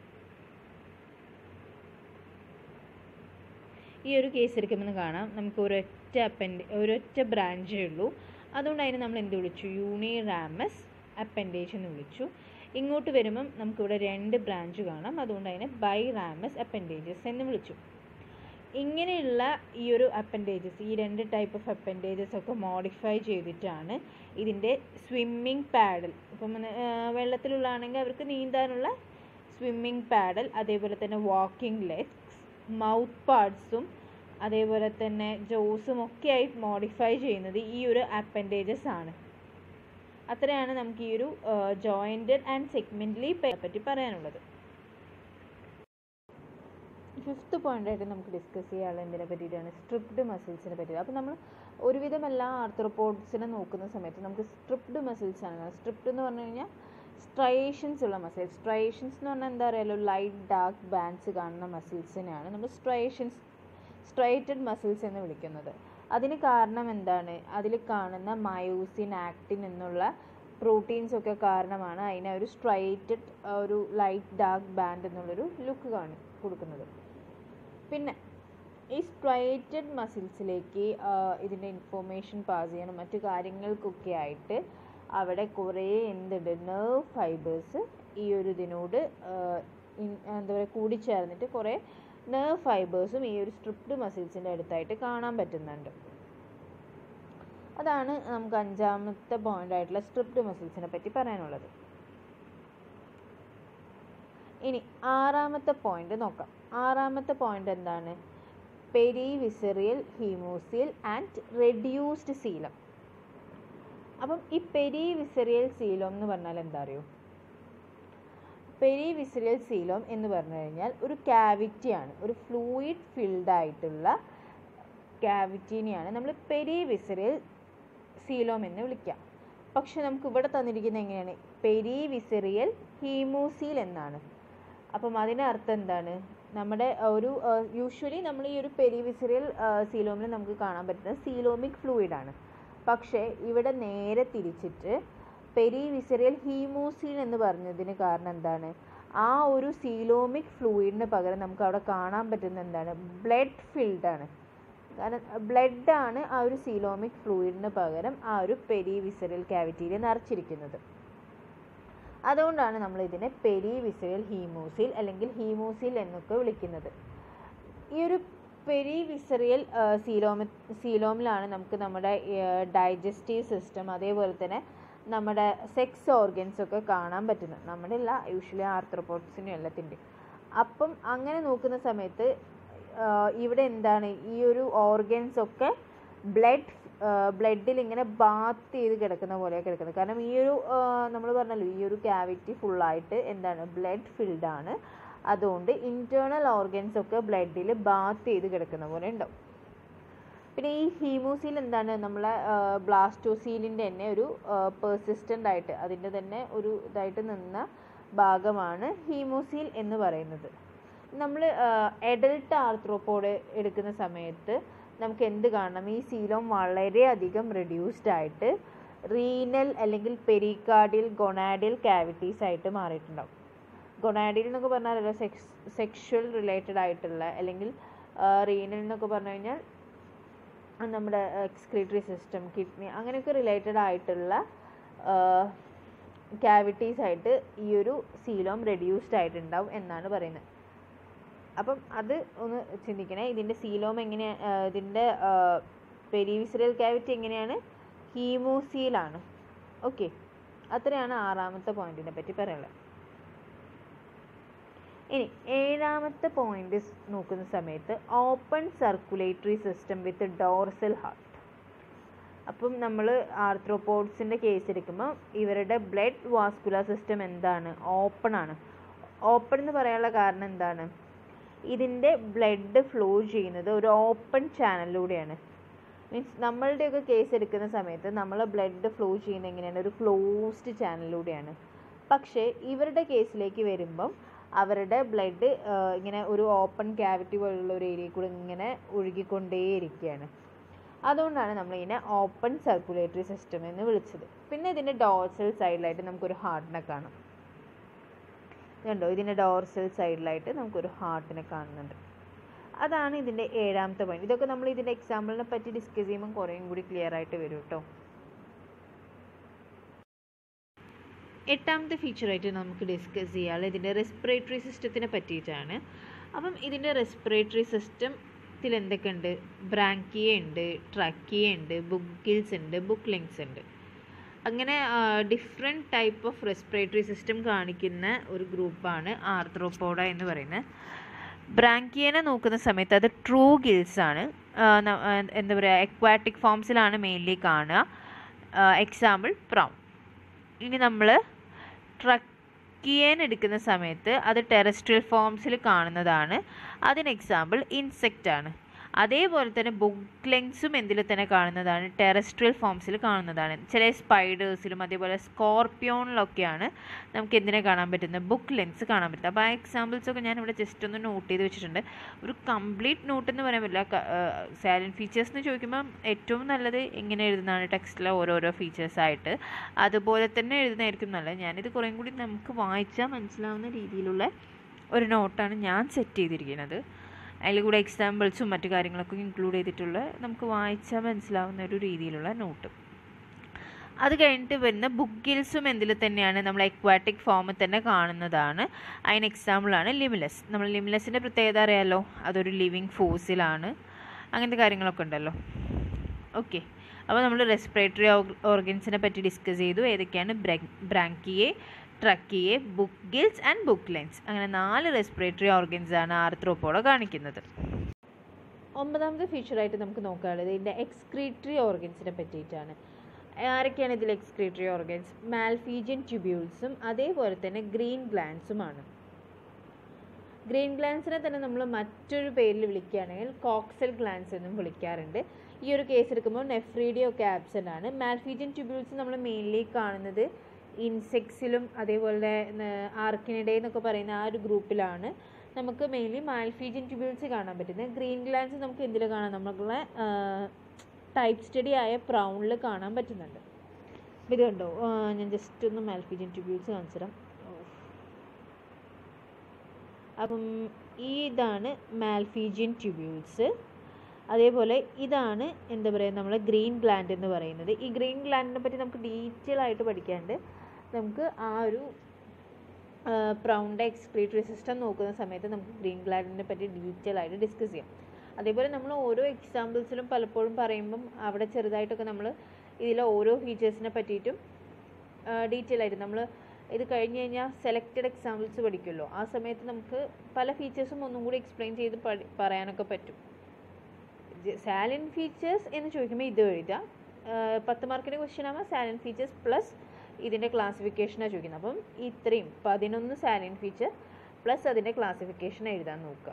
A: ഈ ഒരു കേസ് എടുക്കുമ്പോൾ കാണാം നമുക്ക് ഒരൊറ്റ അപ്പൻഡ് ഒരൊറ്റ ബ്രാഞ്ചേ ഉള്ളൂ അതുകൊണ്ട് അതിനെ നമ്മൾ എന്ത് വിളിച്ചു യൂണി റാമസ് അപ്പൻഡേജ് എന്ന് വിളിച്ചു ഇങ്ങോട്ട് വരുമ്പം നമുക്കിവിടെ രണ്ട് ബ്രാഞ്ച് കാണാം അതുകൊണ്ട് അതിനെ ബൈ റാമസ് അപ്പൻഡേജസ് എന്ന് വിളിച്ചു ഇങ്ങനെയുള്ള ഈ ഒരു അപ്പൻഡേജസ് ഈ രണ്ട് ടൈപ്പ് ഓഫ് അപ്പൻഡേജസ് ഒക്കെ മോഡിഫൈ ചെയ്തിട്ടാണ് ഇതിൻ്റെ സ്വിമ്മിങ് പാഡൽ ഇപ്പം ആ, വെള്ളത്തിലുള്ളതാണെങ്കിൽ അവർക്ക് നീന്താനുള്ള സ്വിമ്മിങ് പാഡൽ അതേപോലെ തന്നെ വാക്കിംഗ് ലെഗ്സ് മൗത്ത് പാർട്സും അതേപോലെ തന്നെ ജോസും ഒക്കെ ആയി മോഡിഫൈ ചെയ്യുന്നത് ഈ ഒരു അപ്പൻഡേജസ് ആണ് അത്രയാണ് നമുക്ക് ഈ ഒരു ജോയിൻറ്റഡ് ആൻഡ് സെഗ്മെൻ്റലി പറ്റി പറയാനുള്ളത് ഫിഫ്ത്ത് പോയിൻ്റായിട്ട് നമുക്ക് ഡിസ്കസ് ചെയ്യാനുള്ള എന്തിനെ പറ്റിയിട്ടാണ് സ്ട്രിപ്ഡ് മസിൽസിനെ പറ്റി അപ്പോൾ നമ്മൾ ഒരുവിധം എല്ലാ ആർത്തറോപോഡ്സിനെ നോക്കുന്ന സമയത്ത് നമുക്ക് സ്ട്രിപ്ഡ് മസിൽസ് ആണ് സ്ട്രിപ്ഡ് എന്ന് പറഞ്ഞു കഴിഞ്ഞാൽ സ്ട്രയേഷൻസ് ഉള്ള മസിൽസ് സ്ട്രയേഷൻസ് എന്ന് പറഞ്ഞാൽ എന്താ പറയുക ലൈറ്റ് ഡാർക്ക് ബാൻഡ്സ് കാണുന്ന മസിൽസിനെയാണ് നമ്മൾ സ്ട്രയേഷൻസ് സ്ട്രൈറ്റഡ് മസിൽസ് എന്ന് വിളിക്കുന്നത് അതിന് കാരണം എന്താണ് അതിൽ കാണുന്ന മയോസിൻ ആക്ടിൻ എന്നുള്ള പ്രോട്ടീൻസ് ഒക്കെ കാരണമാണ് അതിനെ ഒരു സ്ട്രൈറ്റഡ് ഒരു ലൈറ്റ് ഡാർക്ക് ബാൻഡ് എന്നുള്ളൊരു ലുക്ക് കാണി കൊടുക്കുന്നത് പിന്നെ ഈ സ്ട്രൈറ്റഡ് മസിൽസിലേക്ക് ഇതിൻ്റെ ഇൻഫോർമേഷൻ പാസ് ചെയ്യണം മറ്റു കാര്യങ്ങൾക്കൊക്കെ ആയിട്ട് അവിടെ കുറേ എന്തുണ്ട് നെർവ് ഫൈബേഴ്സ് ഈ ഒരു ഇതിനോട് ആ, ഇൻ- എന്താ പറയുക കൂടിച്ചേർന്നിട്ട് കുറേ നെർവ് ഫൈബേഴ്സും ഈ ഒരു സ്ട്രിപ്ഡ് മസിൽസിൻ്റെ അടുത്തായിട്ട് കാണാൻ പറ്റുന്നുണ്ട് അതാണ് നമുക്ക് അഞ്ചാമത്തെ പോയിന്റ് ആയിട്ടുള്ള സ്ട്രിപ്ഡ് മസിൽസിനെ പറ്റി പറയാനുള്ളത് ഇനി ആറാമത്തെ പോയിന്റ് നോക്കാം ആറാമത്തെ പോയിന്റ് എന്താണ് perivisceral haemocoel and reduced coelom അപ്പം ഈ പെരി വിസറിയൽ സീലോം എന്ന് പറഞ്ഞാൽ എന്താ അറിയോ പെരി വിസറിയൽ സീലോം എന്ന് പറഞ്ഞു കഴിഞ്ഞാൽ ഒരു ക്യാവിറ്റിയാണ് ഒരു ഫ്ലൂയിഡ് ഫിൽഡ് ആയിട്ടുള്ള ക്യാവിറ്റീനെയാണ് നമ്മൾ പെരി വിസറിയൽ സീലോം എന്ന് വിളിക്കുക പക്ഷെ നമുക്ക് ഇവിടെ തന്നിരിക്കുന്നത് എങ്ങനെയാണ് പെരി വിസറിയൽ ഹീമോസീൽ എന്നാണ് അപ്പം അതിൻ്റെ അർത്ഥം എന്താണ് നമ്മുടെ ഒരു യൂഷ്വലി നമ്മൾ ഈ ഒരു പെരിവിസറിയൽ സീലോമിൽ നമുക്ക് കാണാൻ പറ്റുന്നത് സീലോമിക് ഫ്ലൂയിഡ് ആണ് പക്ഷേ ഇവിടെ നേരെ തിരിച്ചിട്ട് പെരിവിസറിയൽ ഹീമോസീൽ എന്ന് പറഞ്ഞതിന് കാരണം എന്താണ് ആ ഒരു സീലോമിക് ഫ്ലൂയിഡിന് പകരം നമുക്ക് അവിടെ കാണാൻ പറ്റുന്ന എന്താണ് ബ്ലഡ് ഫിൽഡ് ആണ് കാരണം ബ്ലഡ് ആണ് ആ ഒരു സീലോമിക് ഫ്ലൂയിഡിന് പകരം ആ ഒരു പെരിവിസറിയൽ ക്യാവിറ്റിയിൽ നിറച്ചിരിക്കുന്നത് അതുകൊണ്ടാണ് നമ്മൾ ഇതിനെ പെരിവിസറിയൽ ഹീമോസിൽ അല്ലെങ്കിൽ ഹീമോസിൽ എന്നൊക്കെ വിളിക്കുന്നത് ഈ ഒരു പെരിവിസറിയൽ സീലോമ സീലോമിലാണ് നമുക്ക് നമ്മുടെ ഡൈജസ്റ്റീവ് സിസ്റ്റം അതേപോലെ തന്നെ നമ്മുടെ സെക്സ് ഓർഗൻസ് ഒക്കെ കാണാൻ പറ്റുന്നത് നമ്മുടെ എല്ലാ യൂഷ്വലി ആർത്രപ്പോട്സിനും എല്ലാത്തിൻ്റെ അപ്പം അങ്ങനെ നോക്കുന്ന സമയത്ത് ആ, ഇവിടെ എന്താണ് ഈ ഒരു ഓർഗൻസ് ഒക്കെ ബ്ലഡ് ബ്ലഡിൽ ഇങ്ങനെ ബാത്ത് ചെയ്ത് കിടക്കുന്ന പോലെയാണ് കിടക്കുന്നത് കാരണം ഈ ഒരു നമ്മൾ പറഞ്ഞല്ലോ ഈ ഒരു ക്യാവിറ്റി ഫുള്ളായിട്ട് എന്താണ് ബ്ലഡ് ഫിൽഡ് ആണ് അതുകൊണ്ട് ഇൻറ്റേർണൽ ഓർഗൻസ് ഒക്കെ ബ്ലഡിൽ ബാത്ത് ചെയ്ത് കിടക്കുന്ന പോലെ ഉണ്ടാവും പിന്നെ ഈ ഹീമോസീൽ എന്താണ് നമ്മളെ ബ്ലാസ്റ്റോസീലിൻ്റെ തന്നെ ഒരു പെർസിസ്റ്റൻ്റ് ആയിട്ട് അതിൻ്റെ തന്നെ ഒരു ഇതായിട്ട് നിന്ന ഭാഗമാണ് ഹീമോസീൽ എന്ന് പറയുന്നത് നമ്മൾ എഡൽട്ട് ആർത്രോപോഡ് എടുക്കുന്ന സമയത്ത് നമുക്ക് എന്ത് കാണണം ഈ സീലോം വളരെയധികം റിഡ്യൂസ്ഡ് ആയിട്ട് റീനൽ അല്ലെങ്കിൽ പെരിക്കാർഡിയൽ ഗൊണാഡിയൽ ക്യാവിറ്റീസ് ആയിട്ട് മാറിയിട്ടുണ്ടാവും ഗൊണാഡിയൽ എന്നൊക്കെ പറഞ്ഞാൽ സെക്സ് സെക്ഷൽ റിലേറ്റഡ് ആയിട്ടുള്ള അല്ലെങ്കിൽ റീനൽ എന്നൊക്കെ പറഞ്ഞു കഴിഞ്ഞാൽ നമ്മുടെ എക്സ്ക്രീറ്ററി സിസ്റ്റം കിഡ്നി അങ്ങനെയൊക്കെ റിലേറ്റഡ് ആയിട്ടുള്ള ക്യാവിറ്റീസ് ആയിട്ട് ഈ ഒരു സീലോം റെഡ്യൂസ്ഡ് ആയിട്ടുണ്ടാവും എന്നാണ് പറയുന്നത് അപ്പം അത് ഒന്ന് ചിന്തിക്കണേ ഇതിൻ്റെ സീലോം എങ്ങനെ ഇതിൻ്റെ പെരിവിസറൽ ക്യാവിറ്റി എങ്ങനെയാണ് ഹീമോസീലാണ് ഓക്കെ അത്രയാണ് ആറാമത്തെ പോയിന്റിനെ പറ്റി പറയാനുള്ളത് ഇനി ഏഴാമത്തെ പോയിന്റ് നോക്കുന്ന സമയത്ത് open circulatory system with dorsal heart അപ്പം നമ്മൾ ആർത്രോപോഡ്സിൻ്റെ കേസ് എടുക്കുമ്പോൾ ഇവരുടെ ബ്ലഡ് വാസ്കുലർ സിസ്റ്റം എന്താണ് ഓപ്പൺ ആണ് ഓപ്പൺ എന്ന് പറയാനുള്ള കാരണം എന്താണ് ഇതിൻ്റെ ബ്ലഡ് ഫ്ലോ ചെയ്യുന്നത് ഒരു ഓപ്പൺ ചാനലിലൂടെയാണ് മീൻസ് നമ്മളുടെയൊക്കെ കേസ് എടുക്കുന്ന സമയത്ത് നമ്മൾ ബ്ലഡ് ഫ്ലോ ചെയ്യുന്നത് എങ്ങനെയാണ് ഒരു ക്ലോസ്ഡ് ചാനലിലൂടെയാണ് പക്ഷേ ഇവരുടെ കേസിലേക്ക് വരുമ്പം അവരുടെ ബ്ലഡ് ഇങ്ങനെ ഒരു ഓപ്പൺ ക്യാവിറ്റി പോലുള്ള ഒരു ഏരിയയിൽ കൂടെ ഇങ്ങനെ ഒഴുകിക്കൊണ്ടേയിരിക്കുകയാണ് അതുകൊണ്ടാണ് നമ്മളിതിനെ ഓപ്പൺ സർക്കുലേറ്ററി സിസ്റ്റം എന്ന് വിളിച്ചത് പിന്നെ ഇതിൻ്റെ ഡോർസൽ സൈഡിലായിട്ട് നമുക്കൊരു ഹാർട്ടിനെ കാണാം ഇതുണ്ടോ ഇതിൻ്റെ ഡോർസൽ സൈഡിലായിട്ട് നമുക്കൊരു ഹാർട്ടിനെ കാണുന്നുണ്ട് അതാണ് ഇതിൻ്റെ ഏഴാമത്തെ പോയിന്റ് ഇതൊക്കെ നമ്മൾ ഇതിൻ്റെ എക്സാമ്പിളിനെ പറ്റി ഡിസ്കസ് ചെയ്യുമ്പോൾ കുറേയും കൂടി ക്ലിയർ ആയിട്ട് വരും കേട്ടോ എട്ടാമത്തെ ഫീച്ചറായിട്ട് നമുക്ക് ഡിസ്കസ് ചെയ്യാനുള്ളത് ഇതിൻ്റെ റെസ്പിറേറ്ററി സിസ്റ്റത്തിനെ പറ്റിയിട്ടാണ് അപ്പം ഇതിൻ്റെ റെസ്പിറേറ്ററി സിസ്റ്റത്തിൽ എന്തൊക്കെയുണ്ട് ബ്രാങ്കിയ ഉണ്ട് ട്രക്കിയ ഉണ്ട് ബുക്കിൽസ് ഉണ്ട് ബുക്ക് ലിങ്സ് ഉണ്ട് അങ്ങനെ different type of respiratory system കാണിക്കുന്ന ഒരു ഗ്രൂപ്പാണ് ആർത്രോപോഡ എന്ന് പറയുന്നത് ബ്രാങ്കിയനെ നോക്കുന്ന സമയത്ത് അത് ട്രൂ ഗിൽസ് ആണ് എന്താ പറയുക എക്വാറ്റിക് ഫോംസിലാണ് മെയിൻലി കാണുക എക്സാമ്പിൾ പ്രൗൺ ഇനി നമ്മൾ ട്രക്കിയൻ എടുക്കുന്ന സമയത്ത് അത് ടെറസ്ട്രിയൽ ഫോംസിൽ കാണുന്നതാണ് അതിന് എക്സാമ്പിൾ ഇൻസെക്റ്റ് ആണ് അതേപോലെ തന്നെ ബുക്ക് ലെങ്സും എന്തിൽ തന്നെ കാണുന്നതാണ് ടെറസ്ട്രിയൽ ഫോംസിൽ കാണുന്നതാണ് ചില സ്പൈഡേഴ്സിലും അതേപോലെ സ്കോർപ്പിയോണിലൊക്കെയാണ് നമുക്ക് എന്തിനെ കാണാൻ പറ്റുന്നത് ബുക്ക് ലെങ്സ് കാണാൻ പറ്റുന്നത് അപ്പോൾ ആ എക്സാമ്പിൾസൊക്കെ ഞാൻ ഇവിടെ ജസ്റ്റ് ഒന്ന് നോട്ട് ചെയ്ത് വെച്ചിട്ടുണ്ട് ഒരു കംപ്ലീറ്റ് നോട്ട് എന്ന് പറയാൻ പറ്റില്ല സാലൻ ഫീച്ചേഴ്സ് എന്ന് ചോദിക്കുമ്പോൾ ഏറ്റവും നല്ലത് എങ്ങനെ എഴുതുന്നതാണ് ടെക്സ്റ്റിലെ ഓരോരോ ഫീച്ചേഴ്സായിട്ട് അതുപോലെ തന്നെ എഴുതുന്നതായിരിക്കും നല്ലത് ഞാനിത് കുറേം കൂടി നമുക്ക് വായിച്ചാൽ മനസ്സിലാവുന്ന രീതിയിലുള്ള ഒരു നോട്ടാണ് ഞാൻ സെറ്റ് ചെയ്തിരിക്കുന്നത് അതിൽ കൂടെ എക്സാമ്പിൾസും മറ്റു കാര്യങ്ങളൊക്കെ ഇൻക്ലൂഡ് ചെയ്തിട്ടുള്ള നമുക്ക് വായിച്ചാൽ മനസ്സിലാവുന്ന ഒരു രീതിയിലുള്ള നോട്ട് അത് കഴിഞ്ഞിട്ട് വരുന്ന ബുക്കിൽസും എന്തിൽ തന്നെയാണ് നമ്മൾ എക്വാറ്റിക് ഫോമിൽ തന്നെ കാണുന്നതാണ് അതിന് എക്സാമ്പിളാണ് ലിമിലസ് നമ്മൾ ലിമിലസിൻ്റെ പ്രത്യേകത അറിയാമല്ലോ അതൊരു ലിവിങ് ഫോസിലാണ് അങ്ങനത്തെ കാര്യങ്ങളൊക്കെ ഉണ്ടല്ലോ ഓക്കെ അപ്പോൾ നമ്മൾ റെസ്പിറേറ്ററി ഓർഗൻസിനെ പറ്റി ഡിസ്കസ് ചെയ്തു ഏതൊക്കെയാണ് branchiae tracheae book gills and book lungs അങ്ങനെ നാല് റെസ്പിറേറ്ററി ഓർഗൻസ് ആണ് ആർത്രോപ്പോള കാണിക്കുന്നത് ഒമ്പതാമത്തെ ഫീച്ചറായിട്ട് നമുക്ക് നോക്കാനുള്ളത് ഇതിൻ്റെ എക്സ്ക്രീറ്ററി ഓർഗൻസിനെ പറ്റിയിട്ടാണ് ആരൊക്കെയാണ് ഇതിൽ എക്സ്ക്രീറ്ററി ഓർഗൻസ് മാൽഫീജിയൻ ട്യൂബ്യൂൾസും അതേപോലെ തന്നെ ഗ്രീൻ ഗ്ലാൻസുമാണ് ഗ്രീൻ ഗ്ലാൻസിനെ തന്നെ നമ്മൾ മറ്റൊരു പേരിൽ വിളിക്കുകയാണെങ്കിൽ കോക്സൽ ഗ്ലാൻസ് എന്നും വിളിക്കാറുണ്ട് ഈ ഒരു കേസ് എടുക്കുമ്പോൾ നെഫ്രീഡിയോ ഒക്കെ ആബ്സെൻ്റ് ആണ് മാൽഫീജിയൻ ട്യൂബ്യൂൾസ് നമ്മൾ മെയിൻലി കാണുന്നത് ഇൻസെക്ട്സിലും അതേപോലെ ആർക്കിനിഡേ എന്നൊക്കെ പറയുന്ന ആ ഒരു ഗ്രൂപ്പിലാണ് നമുക്ക് മെയിൻലി മാൽഫീജിയൻ ട്യൂബ്യൂൾസ് കാണാൻ പറ്റുന്നത് ഗ്രീൻ ഗ്ലാൻസ് നമുക്ക് എന്തിൽ കാണാം നമ്മളെ ടൈപ്പ് സ്റ്റഡി ആയ പ്രൗണിൽ കാണാൻ പറ്റുന്നുണ്ട് അപ്പോൾ ഇത് കണ്ടോ ഞാൻ ജസ്റ്റ് ഒന്ന് മാൽഫീജിയൻ ട്യൂബ്യൂൾസ് കാണിച്ചു തരാം അപ്പം ഈ ഇതാണ് മാൽഫീജിയൻ ട്യൂബ്യൂൾസ് അതേപോലെ ഇതാണ് എന്താ പറയുക നമ്മൾ ഗ്രീൻ ഗ്ലാൻഡ് എന്ന് പറയുന്നത് ഈ ഗ്രീൻ ഗ്ലാൻഡിനെ പറ്റി നമുക്ക് ഡീറ്റെയിൽ ആയിട്ട് പഠിക്കാണ്ട് നമുക്ക് ആ ഒരു പ്രൗണ്ട് എക്സ്ക്രീറ്ററി സിസ്റ്റം നോക്കുന്ന സമയത്ത് നമുക്ക് ഗ്രീൻ ഗ്ലാൻഡിനെ പറ്റി ഡീറ്റെയിൽ ആയിട്ട് ഡിസ്കസ് ചെയ്യാം അതേപോലെ നമ്മൾ ഓരോ എക്സാമ്പിൾസിലും പലപ്പോഴും പറയുമ്പം അവിടെ ചെറുതായിട്ടൊക്കെ നമ്മൾ ഇതിലെ ഓരോ ഫീച്ചേഴ്സിനെ പറ്റിയിട്ടും ഡീറ്റെയിൽ ആയിട്ട് നമ്മൾ ഇത് കഴിഞ്ഞ് കഴിഞ്ഞാൽ സെലക്റ്റഡ് എക്സാമ്പിൾസ് പഠിക്കുമല്ലോ ആ സമയത്ത് നമുക്ക് പല ഫീച്ചേഴ്സും ഒന്നും കൂടി എക്സ്പ്ലെയിൻ ചെയ്ത് പഠി പറയാനൊക്കെ പറ്റും സാലൻ ഫീച്ചേഴ്സ് എന്ന് ചോദിക്കുമ്പോൾ ഇത് എഴുതുക പത്ത് മാർക്കിൻ്റെ ക്വസ്റ്റ്യൻ ആകുമ്പോൾ സാലൻ ഫീച്ചേഴ്സ് പ്ലസ് ഇതിൻ്റെ ക്ലാസിഫിക്കേഷനാണ് ചോദിക്കുന്നത് അപ്പം ഇത്രയും പതിനൊന്ന് സാലൻ ഫീച്ചർ പ്ലസ് അതിൻ്റെ ക്ലാസിഫിക്കേഷൻ എഴുതാൻ നോക്കുക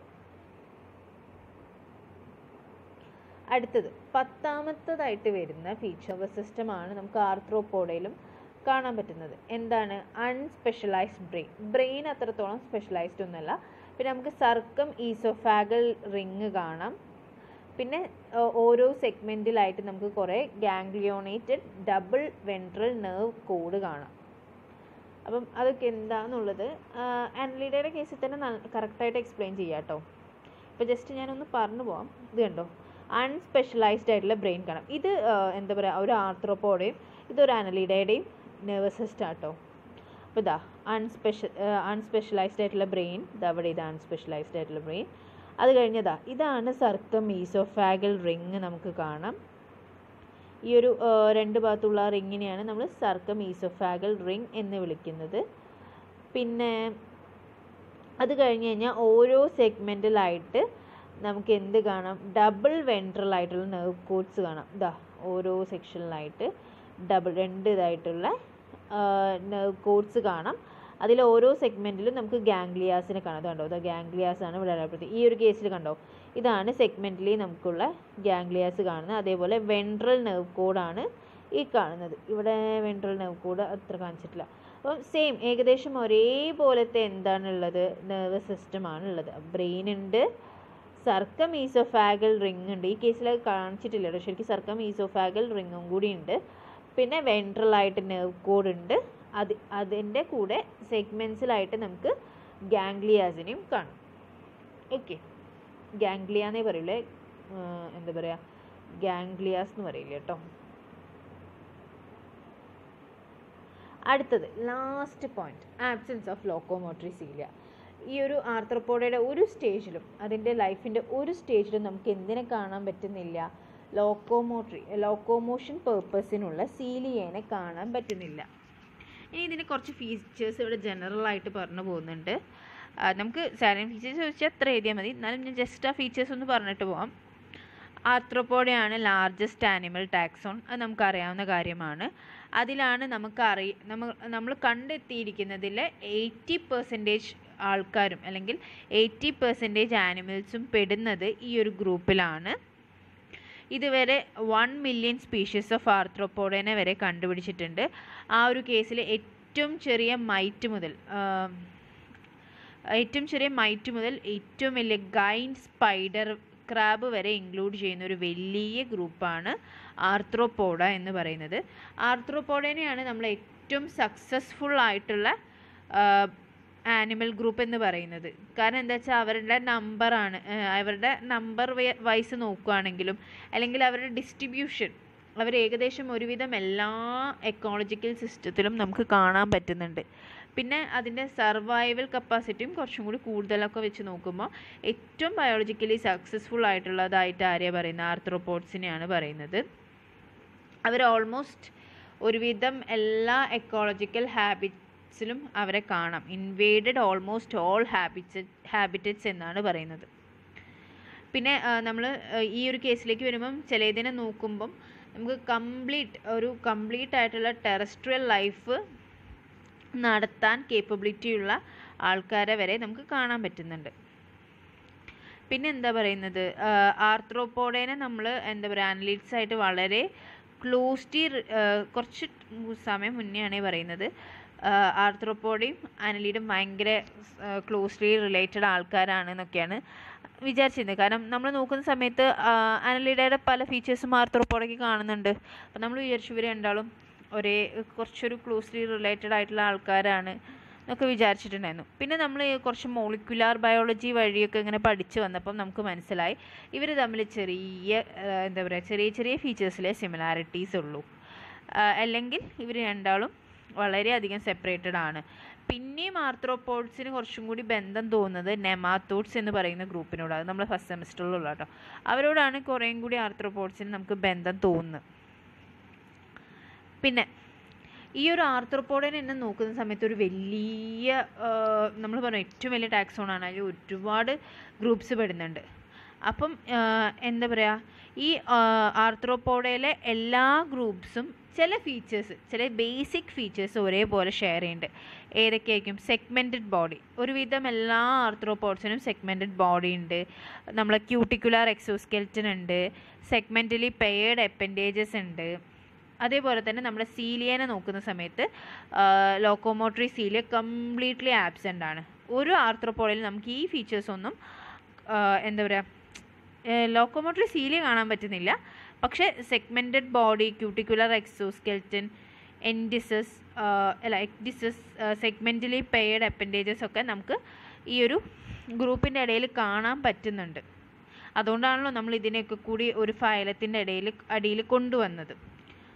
A: അടുത്തത് പത്താമത്തതായിട്ട് വരുന്ന ഫീച്ചർ സിസ്റ്റമാണ് നമുക്ക് ആർത്രോപോഡയിലും കാണാൻ പറ്റുന്നത് എന്താണ് അൺസ്പെഷ്യലൈസ്ഡ് ബ്രെയിൻ ബ്രെയിൻ അത്രത്തോളം സ്പെഷ്യലൈസ്ഡ് ഒന്നുമല്ല പിന്നെ നമുക്ക് സർക്കം ഈസോഫാഗൽ റിങ് കാണാം പിന്നെ ഓരോ സെഗ്മെൻറ്റിലായിട്ട് നമുക്ക് കുറേ ganglionated double ventral nerve cord കാണാം അപ്പം അതൊക്കെ എന്താണെന്നുള്ളത് ആനലിഡയുടെ കേസിൽ തന്നെ കറക്റ്റായിട്ട് എക്സ്പ്ലെയിൻ ചെയ്യാം കേട്ടോ ഇപ്പോൾ ജസ്റ്റ് ഞാനൊന്ന് പറഞ്ഞു പോവാം ഇത് കണ്ടോ അൺസ്പെഷ്യലൈസ്ഡ് ആയിട്ടുള്ള ബ്രെയിൻ കാണാം ഇത് എന്താ പറയുക ഒരു ആർത്രോപ്പോടെയും ഇതൊരു അനലിഡയുടെയും നെർവസ് സിസ്റ്റം കേട്ടോ അപ്പോൾ ഇതാ അൺസ്പെഷ്യൽ അൺസ്പെഷ്യലൈസ്ഡ് ആയിട്ടുള്ള ബ്രെയിൻ ഇതാ അവിടെ ഇത് അൺസ്പെഷ്യലൈസ്ഡ് ആയിട്ടുള്ള ബ്രെയിൻ അത് കഴിഞ്ഞതാ ഇതാണ് സർക്കം മീസോഫാഗൽ റിങ് നമുക്ക് കാണാം ഈ ഒരു ആ, രണ്ട് ഭാഗത്തുള്ള ആ റിങ്ങിനെയാണ് നമ്മൾ സർക്കം ഈസോഫാഗൽ റിങ് എന്ന് വിളിക്കുന്നത് പിന്നെ അത് കഴിഞ്ഞ് കഴിഞ്ഞാൽ ഓരോ സെഗ്മെൻറ്റിലായിട്ട് നമുക്ക് എന്ത് കാണാം ഡബിൾ വെൻട്രൽ ആയിട്ടുള്ള നെർവ് കോഡ്സ് കാണാം ഇതാ ഓരോ സെക്ഷനിലായിട്ട് ഡബിൾ രണ്ട് ഇതായിട്ടുള്ള നെർവ് കോഡ്സ് കാണാം അതിൽ ഓരോ സെഗ്മെൻറ്റിലും നമുക്ക് ഗാംഗ്ലിയാസിനെ കാണാം ഇത് കണ്ടോ ഇത് ഗാംഗ്ലിയാസ് ആണ് ഇവിടെ അടയാളപ്പെടുത്തി ഈ ഒരു കേസിൽ കണ്ടോ ഇതാണ് സെഗ്മെൻറ്റിൽ നമുക്കുള്ള ഗാംഗ്ലിയാസ് കാണുന്നത് അതേപോലെ വെൻട്രൽ നെർവ് കോഡാണ് ഈ കാണുന്നത് ഇവിടെ വെൻട്രൽ നെർവ് കോഡ് അത്ര കാണിച്ചിട്ടില്ല അപ്പം സെയിം ഏകദേശം ഒരേപോലത്തെ എന്താണുള്ളത് നെർവ് സിസ്റ്റമാണ് ഉള്ളത് ബ്രെയിൻ ഉണ്ട് സർക്കം ഈസോഫാഗൽ റിങ് ഉണ്ട് ഈ കേസിൽ അത് കാണിച്ചിട്ടില്ല കേട്ടോ ശരിക്കും സർക്കം ഈസോഫാഗൽ റിങ്ങും കൂടി ഉണ്ട് പിന്നെ വെൻട്രൽ ആയിട്ട് നെർവ് കോഡ് ഉണ്ട് അത് അതിൻ്റെ കൂടെ സെഗ്മെൻസിലായിട്ട് നമുക്ക് ഗാംഗ്ലിയാസിനെയും കാണും ഓക്കെ ഗാംഗ്ലിയ എന്നേ പറയൂലേ ആഹ് എന്താ പറയുക ഗാംഗ്ലിയാസ് എന്ന് പറയില്ല കേട്ടോ അടുത്തത് last point absence of locomotory cilia ഈ ഒരു ആർത്രപ്പോഡയുടെ ഒരു സ്റ്റേജിലും അതിൻ്റെ ലൈഫിൻ്റെ ഒരു സ്റ്റേജിലും നമുക്ക് എന്തിനെ കാണാൻ പറ്റുന്നില്ല ലോക്കോമോട്ടറി ലോക്കോമോഷൻ പേർപ്പസിനുള്ള സീലിയേനെ കാണാൻ പറ്റുന്നില്ല ഇനി ഇതിന് കുറച്ച് ഫീച്ചേഴ്സ് ഇവിടെ ജനറൽ ആയിട്ട് പറഞ്ഞു പോകുന്നുണ്ട് ആ, നമുക്ക് സാലൻ ഫീച്ചേഴ്സ് ചോദിച്ചാൽ അത്ര എഴുതിയാൽ മതി എന്നാലും ഞാൻ ജസ്റ്റ് ആ ഫീച്ചേഴ്സ് ഒന്ന് പറഞ്ഞിട്ട് പോവാം ആർത്രോപോഡയാണ് ലാർജസ്റ്റ് ആനിമൽ ടാക്സോൺ അത് നമുക്കറിയാവുന്ന കാര്യമാണ് അതിലാണ് നമുക്ക് അറിയ നമ്മൾ നമ്മൾ കണ്ടെത്തിയിരിക്കുന്നതിൽ എയ്റ്റി പെർസെൻറ്റേജ് ആൾക്കാരും അല്ലെങ്കിൽ എയ്റ്റി പെർസെൻറ്റേജ് ആനിമൽസും പെടുന്നത് ഈ ഒരു ഗ്രൂപ്പിലാണ് ഇതുവരെ വൺ മില്യൺ സ്പീഷീസ് ഓഫ് ആർത്രോപോഡേനെ വരെ കണ്ടുപിടിച്ചിട്ടുണ്ട് ആ ഒരു കേസിൽ ഏറ്റവും ചെറിയ മൈറ്റ് മുതൽ ആം, ഏറ്റവും ചെറിയ മൈറ്റ് മുതൽ ഏറ്റവും വലിയ ഗൈൻ സ്പൈഡർ ക്രാബ് വരെ ഇൻക്ലൂഡ് ചെയ്യുന്ന ഒരു വലിയ ഗ്രൂപ്പാണ് ആർത്രോപോഡ എന്ന് പറയുന്നത് ആർത്രോപോഡേനെയാണ് നമ്മൾ ഏറ്റവും സക്സസ്ഫുൾ ആയിട്ടുള്ള ആനിമൽ ഗ്രൂപ്പ് എന്ന് പറയുന്നത് കാരണം എന്താ വെച്ചാൽ അവരുടെ നമ്പറാണ് അവരുടെ നമ്പർ വൈസ് നോക്കുകയാണെങ്കിലും അല്ലെങ്കിൽ അവരുടെ ഡിസ്ട്രിബ്യൂഷൻ അവർ ഏകദേശം ഒരുവിധം എല്ലാ എക്കോളജിക്കൽ സിസ്റ്റത്തിലും നമുക്ക് കാണാൻ പറ്റുന്നുണ്ട് പിന്നെ അതിൻ്റെ സർവൈവൽ കപ്പാസിറ്റിയും കുറച്ചും കൂടി കൂടുതലൊക്കെ വെച്ച് നോക്കുമ്പോൾ ഏറ്റവും ബയോളജിക്കലി സക്സസ്ഫുൾ ആയിട്ടുള്ളതായിട്ട് ആരെയാണ് പറയുന്നത് ആർത്രോപോഡ്സിനെയാണ് പറയുന്നത് അവർ ഓൾമോസ്റ്റ് ഒരുവിധം എല്ലാ എക്കോളജിക്കൽ ഹാബിറ്റ്സിലും അവരെ കാണാം invaded almost all habits habitats എന്നാണ് പറയുന്നത് പിന്നെ നമ്മൾ ഈ ഒരു കേസിലേക്ക് വരുമ്പം ചിലതിനെ നോക്കുമ്പം നമുക്ക് കംപ്ലീറ്റ് ഒരു കംപ്ലീറ്റ് ആയിട്ടുള്ള ടെറസ്ട്രിയൽ ലൈഫ് നടത്താൻ കേപ്പബിലിറ്റി ഉള്ള ആൾക്കാരെ വരെ നമുക്ക് കാണാൻ പറ്റുന്നുണ്ട് പിന്നെ എന്താ പറയുന്നത് ആർത്രോപോഡേനെ നമ്മൾ എന്താ പറയുക അനലിറ്റ്സ് ആയിട്ട് വളരെ ക്ലോസ്റ്റി കുറച്ച് സമയം മുന്നെയാണ് പറയുന്നത് ആർത്രോപോഡയും അനലീഡും ഭയങ്കര ക്ലോസ്ലി റിലേറ്റഡ് ആൾക്കാരാണ് എന്നൊക്കെയാണ് വിചാരിച്ചിരുന്നത് കാരണം നമ്മൾ നോക്കുന്ന സമയത്ത് അനലീഡയുടെ പല ഫീച്ചേഴ്സും ആർത്രോപോഡയ്ക്ക് കാണുന്നുണ്ട് അപ്പം നമ്മൾ വിചാരിച്ചു ഇവർ രണ്ടാളും ഒരേ കുറച്ചൊരു ക്ലോസ്ലി റിലേറ്റഡ് ആയിട്ടുള്ള ആൾക്കാരാണ് എന്നൊക്കെ വിചാരിച്ചിട്ടുണ്ടായിരുന്നു പിന്നെ നമ്മൾ കുറച്ച് മോളിക്കുലാർ ബയോളജി വഴിയൊക്കെ ഇങ്ങനെ പഠിച്ചു വന്നപ്പം നമുക്ക് മനസ്സിലായി ഇവർ തമ്മിൽ ചെറിയ ആ, എന്താ പറയുക ചെറിയ ചെറിയ ഫീച്ചേഴ്സിലെ സിമിലാരിറ്റീസ് ഉള്ളൂ ആ, അല്ലെങ്കിൽ ഇവർ രണ്ടാളും വളരെയധികം സെപ്പറേറ്റഡ് ആണ് പിന്നെയും ആർത്രോപോഡ്സിന് കുറച്ചും കൂടി ബന്ധം തോന്നുന്നത് നെമാത്തോഡ്സ് എന്ന് പറയുന്ന ഗ്രൂപ്പിനോട് അത് നമ്മൾ ഫസ്റ്റ് സെമിസ്റ്ററിലുള്ള കേട്ടോ അവരോടാണ് കുറേയും കൂടി ആർത്രോപോഡ്സിന് നമുക്ക് ബന്ധം തോന്നുന്നത് പിന്നെ ഈ ഒരു ആർത്രോപോഡിനെ എന്നെ നോക്കുന്ന സമയത്ത് ഒരു വലിയ നമ്മൾ പറഞ്ഞു ഏറ്റവും വലിയ ടാക്സോൺ ആണ് അതിൽ ഒരുപാട് ഗ്രൂപ്പ്സ് പെടുന്നുണ്ട് അപ്പം ആ, എന്താ പറയുക ഈ ആർത്രോപോഡയിലെ എല്ലാ ഗ്രൂപ്പ്സും ചില ഫീച്ചേഴ്സ് ചില ബേസിക് ഫീച്ചേഴ്സ് ഒരേപോലെ ഷെയർ ചെയ്യുന്നുണ്ട് ഏതൊക്കെയായിരിക്കും സെഗ്മെൻറ്റഡ് ബോഡി ഒരുവിധം എല്ലാ ആർത്രോപോഡ്സിനും സെഗ്മെൻറ്റഡ് ബോഡി ഉണ്ട് നമ്മളെ ക്യൂട്ടിക്കുലാർ എക്സോസ്കെൽറ്റൻ ഉണ്ട് സെഗ്മെൻ്റലി പെയർഡ് അപ്പൻഡേജസ് ഉണ്ട് അതേപോലെ തന്നെ നമ്മുടെ സീലിയനെ നോക്കുന്ന സമയത്ത് ലോക്കോമോട്ടറി സീലിയ കംപ്ലീറ്റ്ലി ആബ്സെൻ്റ് ആണ് ഒരു ആർത്രോപോഡിൽ നമുക്ക് ഈ ഫീച്ചേഴ്സ് ഒന്നും ആ, എന്താ പറയുക ലോക്കോമോട്ടറി സീലിയ കാണാൻ പറ്റുന്നില്ല പക്ഷേ segmented body cuticular exoskeleton endysis അല്ല എക്ഡിസസ് സെഗ്മെൻ്റലി പെയർഡ് അപ്പൻഡേജസ് ഒക്കെ നമുക്ക് ഈ ഒരു ഗ്രൂപ്പിൻ്റെ ഇടയിൽ കാണാൻ പറ്റുന്നുണ്ട് അതുകൊണ്ടാണല്ലോ നമ്മൾ ഇതിനെയൊക്കെ കൂടി ഒരു ഫയലത്തിൻ്റെ ഇടയിൽ അടിയിൽ കൊണ്ടുവന്നത്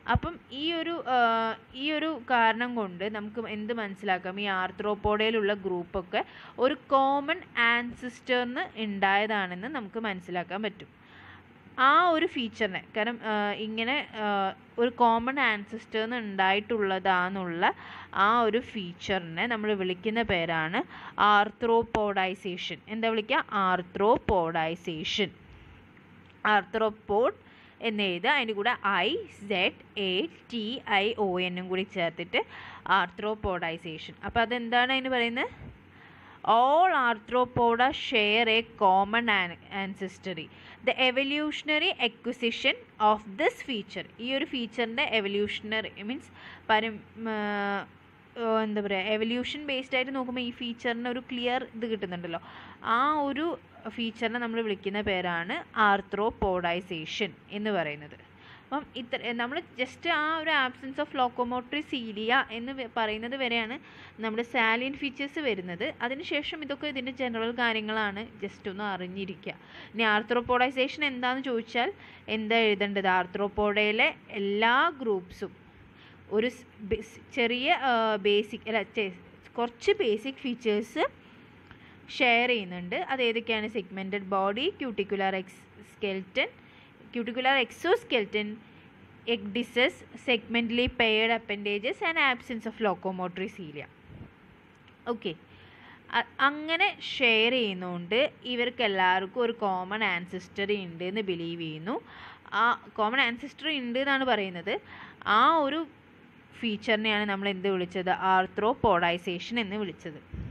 A: അപ്പം ഈ ഒരു ആ, ഈ ഒരു കാരണം കൊണ്ട് നമുക്ക് എന്ത് മനസ്സിലാക്കാം ഈ ആർത്രോപോഡയിലുള്ള ഗ്രൂപ്പൊക്കെ ഒരു കോമൺ ആൻസിസ്റ്ററിന് ഉണ്ടായതാണെന്ന് നമുക്ക് മനസ്സിലാക്കാൻ പറ്റും ആ ഒരു ഫീച്ചറിനെ കാരണം ആ, ഇങ്ങനെ ആ, ഒരു കോമൺ ആൻസിസ്റ്ററിന് ഉണ്ടായിട്ടുള്ളതാന്നുള്ള ആ ഒരു ഫീച്ചറിനെ നമ്മൾ വിളിക്കുന്ന പേരാണ് ആർത്രോപോഡൈസേഷൻ എന്താ വിളിക്കുക ആർത്രോപോഡൈസേഷൻ ആർത്രോപോഡ് എന്ന് എഴുതുക അതിൻ്റെ കൂടെ I Z A T I O എന്നും കൂടി ചേർത്തിട്ട് ആർത്രോപോഡൈസേഷൻ അപ്പോൾ അതെന്താണ് അതിന് പറയുന്നത് all arthropoda share a common an- ancestry the evolutionary acquisition of this feature ഈ ഒരു ഫീച്ചറിൻ്റെ എവല്യൂഷണറി മീൻസ് പരം ആ, ആ, എന്താ പറയുക എവല്യൂഷൻ ബേസ്ഡ് ആയിട്ട് നോക്കുമ്പോൾ ഈ ഫീച്ചറിന് ഒരു ക്ലിയർ ഇത് കിട്ടുന്നുണ്ടല്ലോ ആ ഒരു ഫീച്ചറിനെ നമ്മൾ വിളിക്കുന്ന പേരാണ് ആർത്രോപോഡൈസേഷൻ എന്ന് പറയുന്നത് അപ്പം ഇത്ര നമ്മൾ ജസ്റ്റ് ആ ഒരു ആബ്സെൻസ് ഓഫ് ലോക്കോമോട്ടറി സീലിയ എന്ന് വെ- പറയുന്നത് വരെയാണ് നമ്മുടെ സാലിയൻ ഫീച്ചേഴ്സ് വരുന്നത് അതിനുശേഷം ഇതൊക്കെ ഇതിൻ്റെ ജനറൽ കാര്യങ്ങളാണ് ജസ്റ്റ് ഒന്ന് അറിഞ്ഞിരിക്കുക ഇനി ആർത്രോപോഡൈസേഷൻ എന്താണെന്ന് ചോദിച്ചാൽ എന്താ എഴുതേണ്ടത് ആർത്രോപോഡയിലെ എല്ലാ ഗ്രൂപ്പ്സും ഒരു സ് ബെ- സ് ചെറിയ ബേസിക് അല്ല ചെ- കുറച്ച് ബേസിക് ഫീച്ചേഴ്സ് ഷെയർ ചെയ്യുന്നുണ്ട് അത് ഏതൊക്കെയാണ് segmented body cuticular exoskeleton cuticular exoskeleton ecdysis segmentally paired appendages and absence of locomotory cilia okay അങ്ങനെ ഷെയർ ചെയ്യുന്നതുകൊണ്ട് ഇവർക്ക് എല്ലാവർക്കും ഒരു കോമൺ ആൻസിസ്റ്ററി ഉണ്ട് എന്ന് ബിലീവ് ചെയ്യുന്നു ആ കോമൺ ആൻസിസ്റ്ററി ഉണ്ട് എന്നാണ് പറയുന്നത് ആ ഒരു ഫീച്ചറിനെയാണ് നമ്മൾ എന്ത് വിളിച്ചത് ആർത്രോപോഡൈസേഷൻ എന്ന് വിളിച്ചത്